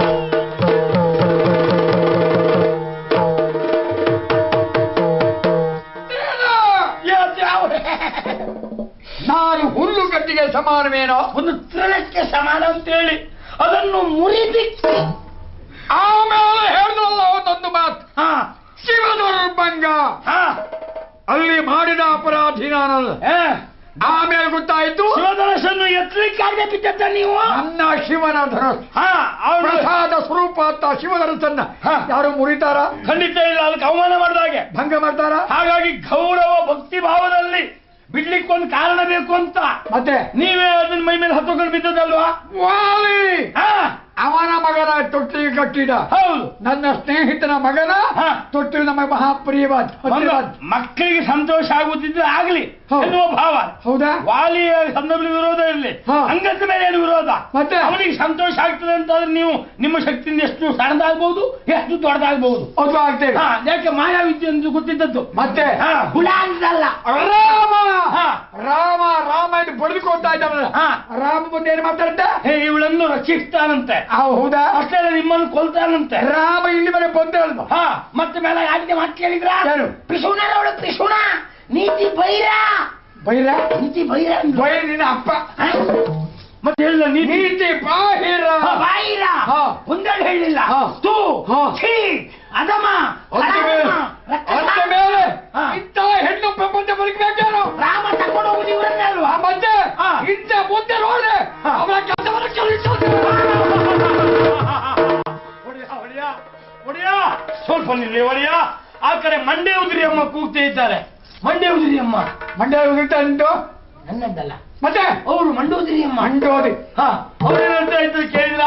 ನಾನು ಹುಲ್ಲು ಗಟ್ಟಿಗೆ ಸಮಾನವೇನೋ ಒಂದು ತೃಣಕ್ಕೆ ಸಮಾನ ಅಂತೇಳಿ ಅದನ್ನು ಮುರಿದಿಕ್ಕಿ ಆಮೇಲೆ ಹೇಳಿದ್ರಲ್ಲ ಒಂದೊಂದು ಮಾತು ಹಾ ಶಿವದುರ್ಭಂಗ ಹಾ ಅಲ್ಲಿ ಮಾಡಿದ ಅಪರಾಧಿ ನಾನಲ್ಲ ಏ, ಆಮೇಲೆ ಗೊತ್ತಾಯ್ತು ಶಿವಧನಸ್ಸನ್ನು ಎತ್ತಲಿಕ್ಕಾಗದೆ ಬಿದ್ದದ್ದ ನೀವು ನನ್ನ ಶಿವನ ಧನಸ್ ಹಾ ಅವನು ಪ್ರಸಾದ ಸ್ವರೂಪ ಅಂತ ಶಿವಧನಸ್ಸನ್ನ ಹಾ. ಯಾರು ಮುರಿತಾರ ಖಂಡಿತ ಇಲ್ಲ ಅದಕ್ಕೆ ಅವಮಾನ ಮಾಡಿದಾಗೆ ಭಂಗ ಮಾಡ್ತಾರ ಹಾಗಾಗಿ ಗೌರವ ಭಕ್ತಿ ಭಾವದಲ್ಲಿ ಬಿಡ್ಲಿಕ್ಕೊಂದು ಕಾರಣ ಬೇಕು ಅಂತ ಮತ್ತೆ ನೀವೇ ಅದನ್ನ ಮೈ ಮೇಲೆ ಹತ್ತುಕೊಂಡು ಬಿದ್ದದಲ್ವಾ ವಾಲಿ ಹಾ ಅವನ ಮಗನ ತೊಟ್ಟಿಗೆ ಕಟ್ಟಿದ ಹೌದು ನನ್ನ ಸ್ನೇಹಿತನ ಮಗನ ಹಾ. ತೊಟ್ಟಿಲು ನಮಗೆ ಮಹಾಪ್ರಿಯವಾದ ಹತ್ತಿರವಾದ. ಮಕ್ಕಳಿಗೆ ಸಂತೋಷ ಆಗುತ್ತಿದ್ರೆ ಆಗ್ಲಿ ಹೌದು. ಎನ್ನುವ ಭಾವ ಹೌದಾ ವಾಲಿಯ ಸಂದರ್ಭದಲ್ಲಿ ವಿರೋಧ ಇರಲಿ ಹಾ. ಅಂಗದ ಮೇಲೆ ಏನು ವಿರೋಧ ಮತ್ತೆ? ಅವನಿಗೆ ಸಂತೋಷ ಆಗ್ತದೆ ಅಂತಂದ್ರೆ ನೀವು ನಿಮ್ಮ ಶಕ್ತಿಯಿಂದ ಎಷ್ಟು ಸಣ್ಣದಾಗಬಹುದು ಎಷ್ಟು ದೊಡ್ಡದಾಗಬಹುದು ಅದು ಆಗ್ತೇವೆ ಹಾ ಯಾಕೆ ಮಾಯಾವಿದ್ಯೆ ಎಂದು ಗೊತ್ತಿದ್ದದ್ದು ಮತ್ತೆ ಹಾ ಹುಳ ಅಂತಲ್ಲ ರಾಮ ಹಾ. ರಾಮ ರಾಮ ಎಂದು ಬಡಿದುಕೊಳ್ತಾ ಇದ್ದಾನಲ್ಲ ಹಾ. ರಾಮ ಬಂದು ಏನ್ ಮಾತಾಡ್ತ ಹೇ ಇವಳನ್ನು ರಕ್ಷಿಸ್ತಾನಂತೆ ಹೌದಾ ಅಷ್ಟೇ ಅಲ್ಲ, ನಿಮ್ಮನ್ನು ಕೊಲ್ತಾನಂತೆ ರಾಮ ಇಲ್ಲಿ ಮನೆ ಬಂದ ಹಾ ಮತ್ತೆ ಮೇಲೆ ಆಜ್ಞೆ ಮಾತು ಕೇಳಿದ್ರ ಯಾರು? ಪಿಸುಣರವಳು ಪಿಸುಣ ನೀತಿ ಬೈರ ಬೈರ ನೀತಿ ಬೈರ ಅಂದ್ಲು. ಬೈರ ನಿನ್ನ ಅಪ್ಪ ಹಾ? ಮತ್ತೆ ಹೇಳಿಲ್ಲ ನೀತಿ ನೀತಿ ಬಾಹಿರ ಹಾ, ಬಾಯಿರ ಹಾ. ಒಂದೆರಡು ಹೇಳಿಲ್ಲ ಹಾ. ತೂ ಹಾ. ಛೀ ಅದಮ ಅಂದ ಮೇಲೆ ಕಳಮ, ರಕ್ತ ಅಂದ ಸಾಮ. ಮೇಲೆ ಹಾ. ಇಂಥ ಹೆಣ್ಣು ಪ್ರಪಂಚ ಬದುಕಬೇಕೇನು ರಾಮ ತಕೊಂಡು ಹೋಗುದು ಇವರನ್ನೇ ಅಲ್ವಾ ಆ ಮತ್ತೆ ಹಾ. ಇಂಥ ಮುಂದೆ ನೋಡ್ರೆ ಹಾ. ಅವರ ಕೆಲಸವನ್ನು ಒಡೆಯ, ಒಡೆಯ, ಒಡೆಯ. ಸ್ವಲ್ಪ ನಿಲ್ಲಿ ಒಡೆಯ ಆ ಕಡೆ ಮಂಡ್ಯ ಉದಿರಿ ಅಮ್ಮ ಕೂಗ್ತಾ ಇದ್ದಾರೆ ಮಂಡ್ಯ ಉದಿರಿ ಅಮ್ಮ ಮಂಡ್ಯ ಹೋಗಿರ್ತಾ ಉಂಟು ನನ್ನದ್ದಲ್ಲ ಮತ್ತೆ ಅವರು ಮಂಡೋದಿರಿ ಅಮ್ಮ ಮಂಡೋದಿ ಹಾ ಅವ್ರೇನಂತ ಇದ್ರು ಕೇಳಿದ್ರ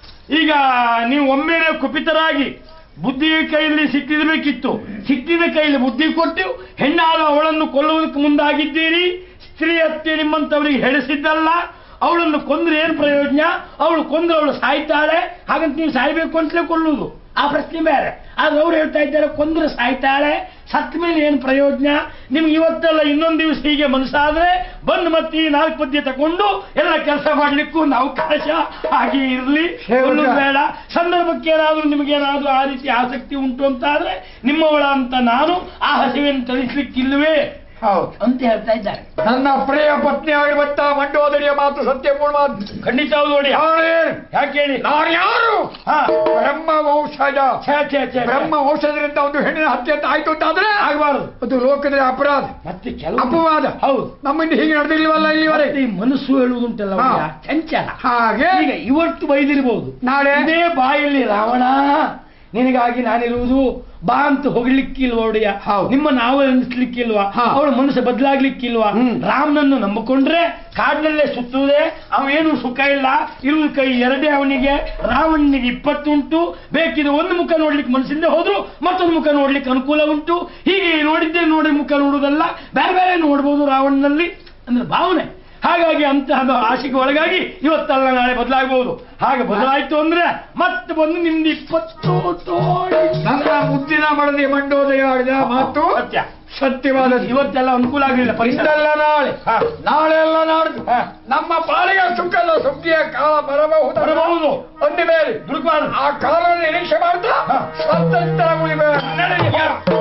ಈಗ ನೀವು ಒಮ್ಮೆಲೆ ಕುಪಿತರಾಗಿ ಬುದ್ಧಿಯ ಕೈಯಲ್ಲಿ ಸಿಟ್ಟಿರಬೇಕಿತ್ತು ಸಿಟ್ಟಿನ ಕೈಯಲ್ಲಿ ಬುದ್ಧಿ ಕೊಟ್ಟು ಹೆಣ್ಣಾದ ಅವಳನ್ನು ಕೊಲ್ಲುವುದಕ್ಕೆ ಮುಂದಾಗಿದ್ದೀರಿ ಸ್ತ್ರೀ ಹತ್ಯೆ ನಿಮ್ಮಂತವರಿಗೆ ಹೆಳಿಸಿದ್ದಲ್ಲ ಅವಳನ್ನು ಕೊಂದ್ರೆ ಏನ್ ಪ್ರಯೋಜನ ಅವಳು ಕೊಂದ್ರೆ ಅವಳು ಸಾಯ್ತಾಳೆ ಹಾಗಂತ ನೀವು ಸಾಯ್ಬೇಕು ಅಂತಲೇ ಕೊಲ್ಲುವುದು ಆ ಪ್ರಶ್ನೆ ಬೇರೆ ಆದ್ರೆ ಅವ್ರು ಹೇಳ್ತಾ ಇದ್ದಾರೆ ಕೊಂದ್ರೆ ಸಾಯ್ತಾಳೆ ಸತ್ತ ಮೇಲೆ ಏನು ಪ್ರಯೋಜನ ನಿಮ್ಗೆ ಇವತ್ತೆಲ್ಲ ಇನ್ನೊಂದು ದಿವಸ ಹೀಗೆ ಮನಸ್ಸಾದ್ರೆ ಬಂದು ಮತ್ತೆ ಈ ನಾಲ್ಕು ಪದ್ಯ ತಕೊಂಡು ಎಲ್ಲ ಕೆಲಸ ಮಾಡ್ಲಿಕ್ಕೂ ಒಂದು ಅವಕಾಶ ಹಾಗೆ ಇರಲಿ ಹೇ ಹುಡುಗ. ಬೇಡ ಸಂದರ್ಭಕ್ಕೆ ಏನಾದ್ರೂ ನಿಮಗೇನಾದ್ರೂ ಆ ರೀತಿ ಆಸಕ್ತಿ ಉಂಟು ಅಂತ ಆದ್ರೆ ನಿಮ್ಮವಳ ಅಂತ ನಾನು ಆ ಹಸಿವೆಯನ್ನು ತಳಿಸ್ಲಿಕ್ಕಿಲ್ವೇ ಹೌದು ಅಂತ ಹೇಳ್ತಾ ಇದ್ದಾರೆ ನನ್ನ ಪ್ರಿಯ ಪತ್ನಿ ಆಗಿರುವಂತ ಮಂಡೋದರಿಯ ಮಾತು ಸತ್ಯ ಮೂಲ ಮಾತು ಖಂಡಿತ ಹೌದು ನೋಡಿ ಯಾರು? ಯಾಕೆ ಹೇಳಿ ನಾನು ಯಾರು ಹಾ ಬ್ರಹ್ಮ ವಂಶಜ ಛೇ ಛೇ ಛೇ ಬ್ರಹ್ಮ ವಂಶಜರಿಂದ ಒಂದು ಹೆಣ್ಣಿನ ಹತ್ಯೆ ಅಂತ ಆಯ್ತು ಅಂತಾದ್ರೆ ಆಗಬಾರದು ಅದು ಲೋಕದ ಅಪರಾಧ ಮತ್ತೆ ಕೆಲವು ಅಪವಾದ ಹೌದು ನಮ್ಮಿಂದ ಹೀಗೆ ನಡೆದಿಲ್ವಲ್ಲ ಇಲ್ಲಿವರೆಗೆ ಮತ್ತೆ ಈ ಮನಸ್ಸು ಹೇಳುವುದುಂಟಲ್ಲ ಹಾ. ಹುಡುಗ, ಚಂಚಲ ಹಾಗೆ ಈಗ ಇವತ್ತು ಬೈದಿರ್ಬೋದು ನಾಳೆ ಇದೇ ಬಾಯಲ್ಲಿ ರಾವಣ ನಿನಗಾಗಿ ನಾನಿರುವುದು ಬಾ ಅಂತ ಹೋಗ್ಲಿಕ್ಕಿಲ್ವಾ ಒಡೆಯ ಹೌದು. ನಿಮ್ಮ ನಾವು ಅನಿಸ್ಲಿಕ್ಕಿಲ್ವಾ ಹಾ. ಅವಳ ಮನಸ್ಸು ಬದಲಾಗ್ಲಿಕ್ಕಿಲ್ವಾ ಹ್ಮ್. ರಾಮನನ್ನು ನಂಬಿಕೊಂಡ್ರೆ ಕಾಡಿನಲ್ಲೇ ಸುತ್ತುವುದೇ ಅವೇನು ಸುಖ ಇಲ್ಲ ಇರುವ ಕೈ ಎರಡೇ ಅವನಿಗೆ ರಾವಣನಿಗೆ ಇಪ್ಪತ್ತುಂಟು ಬೇಕಿದ್ರೆ ಒಂದು ಮುಖ ನೋಡ್ಲಿಕ್ಕೆ ಮನಸ್ಸಿಂದ ಹೋದ್ರು ಮತ್ತೊಂದು ಮುಖ ನೋಡ್ಲಿಕ್ಕೆ ಅನುಕೂಲ ಉಂಟು ಹೀಗೆ ನೋಡಿದ್ದೇ ನೋಡಿ ಮುಖ ನೋಡುವುದಲ್ಲ ಬೇರೆ ಬೇರೆ ನೋಡ್ಬೋದು ರಾವಣನಲ್ಲಿ ಅಂದ್ರೆ ಭಾವನೆ ಹಾಗಾಗಿ ಅಂತಹ ಆಶೆಗೆ ಒಳಗಾಗಿ ಇವತ್ತಲ್ಲ ನಾಳೆ ಬದಲಾಗಬಹುದು ಹಾಗೆ ಬದಲಾಯ್ತು ಅಂದ್ರೆ ಮತ್ತೆ ಬಂದು ನಿಮ್ದು ಇಪ್ಪತ್ತು ತೋಡಿ ನನ್ನ ಮುದ್ದಿನ ಮಡದಿ ಮಂಡೋದಯ ಆಡಿದ ಮಾತು ಸತ್ಯ ಸತ್ಯವಾದ ಇವತ್ತೆಲ್ಲ ಅನುಕೂಲ ಆಗಲಿಲ್ಲ ಪರಿಸರ ಇಂದಲ್ಲ ನಾಳೆ ಹಾ. ನಾಳೆ ಎಲ್ಲ ನಾಡ್ದು ಹಾ. ನಮ್ಮ ಪಾಲಿಗೆ ಸುಖದ ಸುಗ್ಗಿಯ ಕಾಲ ಬರಬಹುದು ಬರಬಹುದು ಅಂದ ಮೇಲೆ ದುಡುಕಬಾರದು ಆ ಕಾಲವನ್ನು ನಿರೀಕ್ಷೆ ಮಾಡ್ತಾ ಹಾ. ಸ್ವತಂತ್ರ ಉಳಿಬೇಡ ನಡೆಯಲಿ.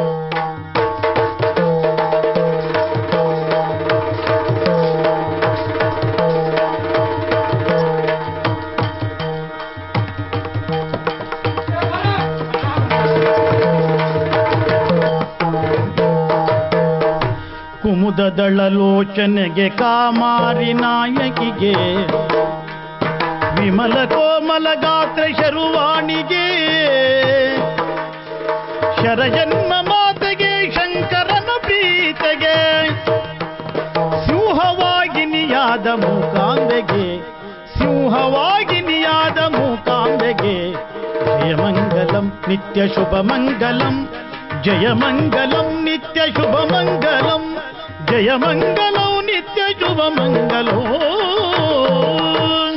ಕುಮುದದಳಲೋಚನೆಗೆ ಕಾಮಾರಿ ನಾಯಕಿಗೆ ವಿಮಲ ಕೋಮಲ ಗಾತ್ರ ಶರುವಾಣಿಗೆ ಶರಜನ್ಮ ಮಾತೆಗೆ ಶಂಕರನ ಪ್ರೀತೆಗೆ ಸಿಂಹವಾಗಿನಿಯಾದ ಮೂಕಾಂಬೆಗೆ ಸಿಂಹವಾಗಿನಿಯಾದ ಮೂಕಾಂಬೆಗೆ ಜಯಮಂಗಲಂ ನಿತ್ಯ ಶುಭ ಮಂಗಲಂ ಜಯಮಂಗಲಂ ನಿತ್ಯ ಶುಭ ಮಂಗಲಂ ಜಯಮಂಗಲಂ ನಿತ್ಯ ಶುಭ ಮಂಗಲೋ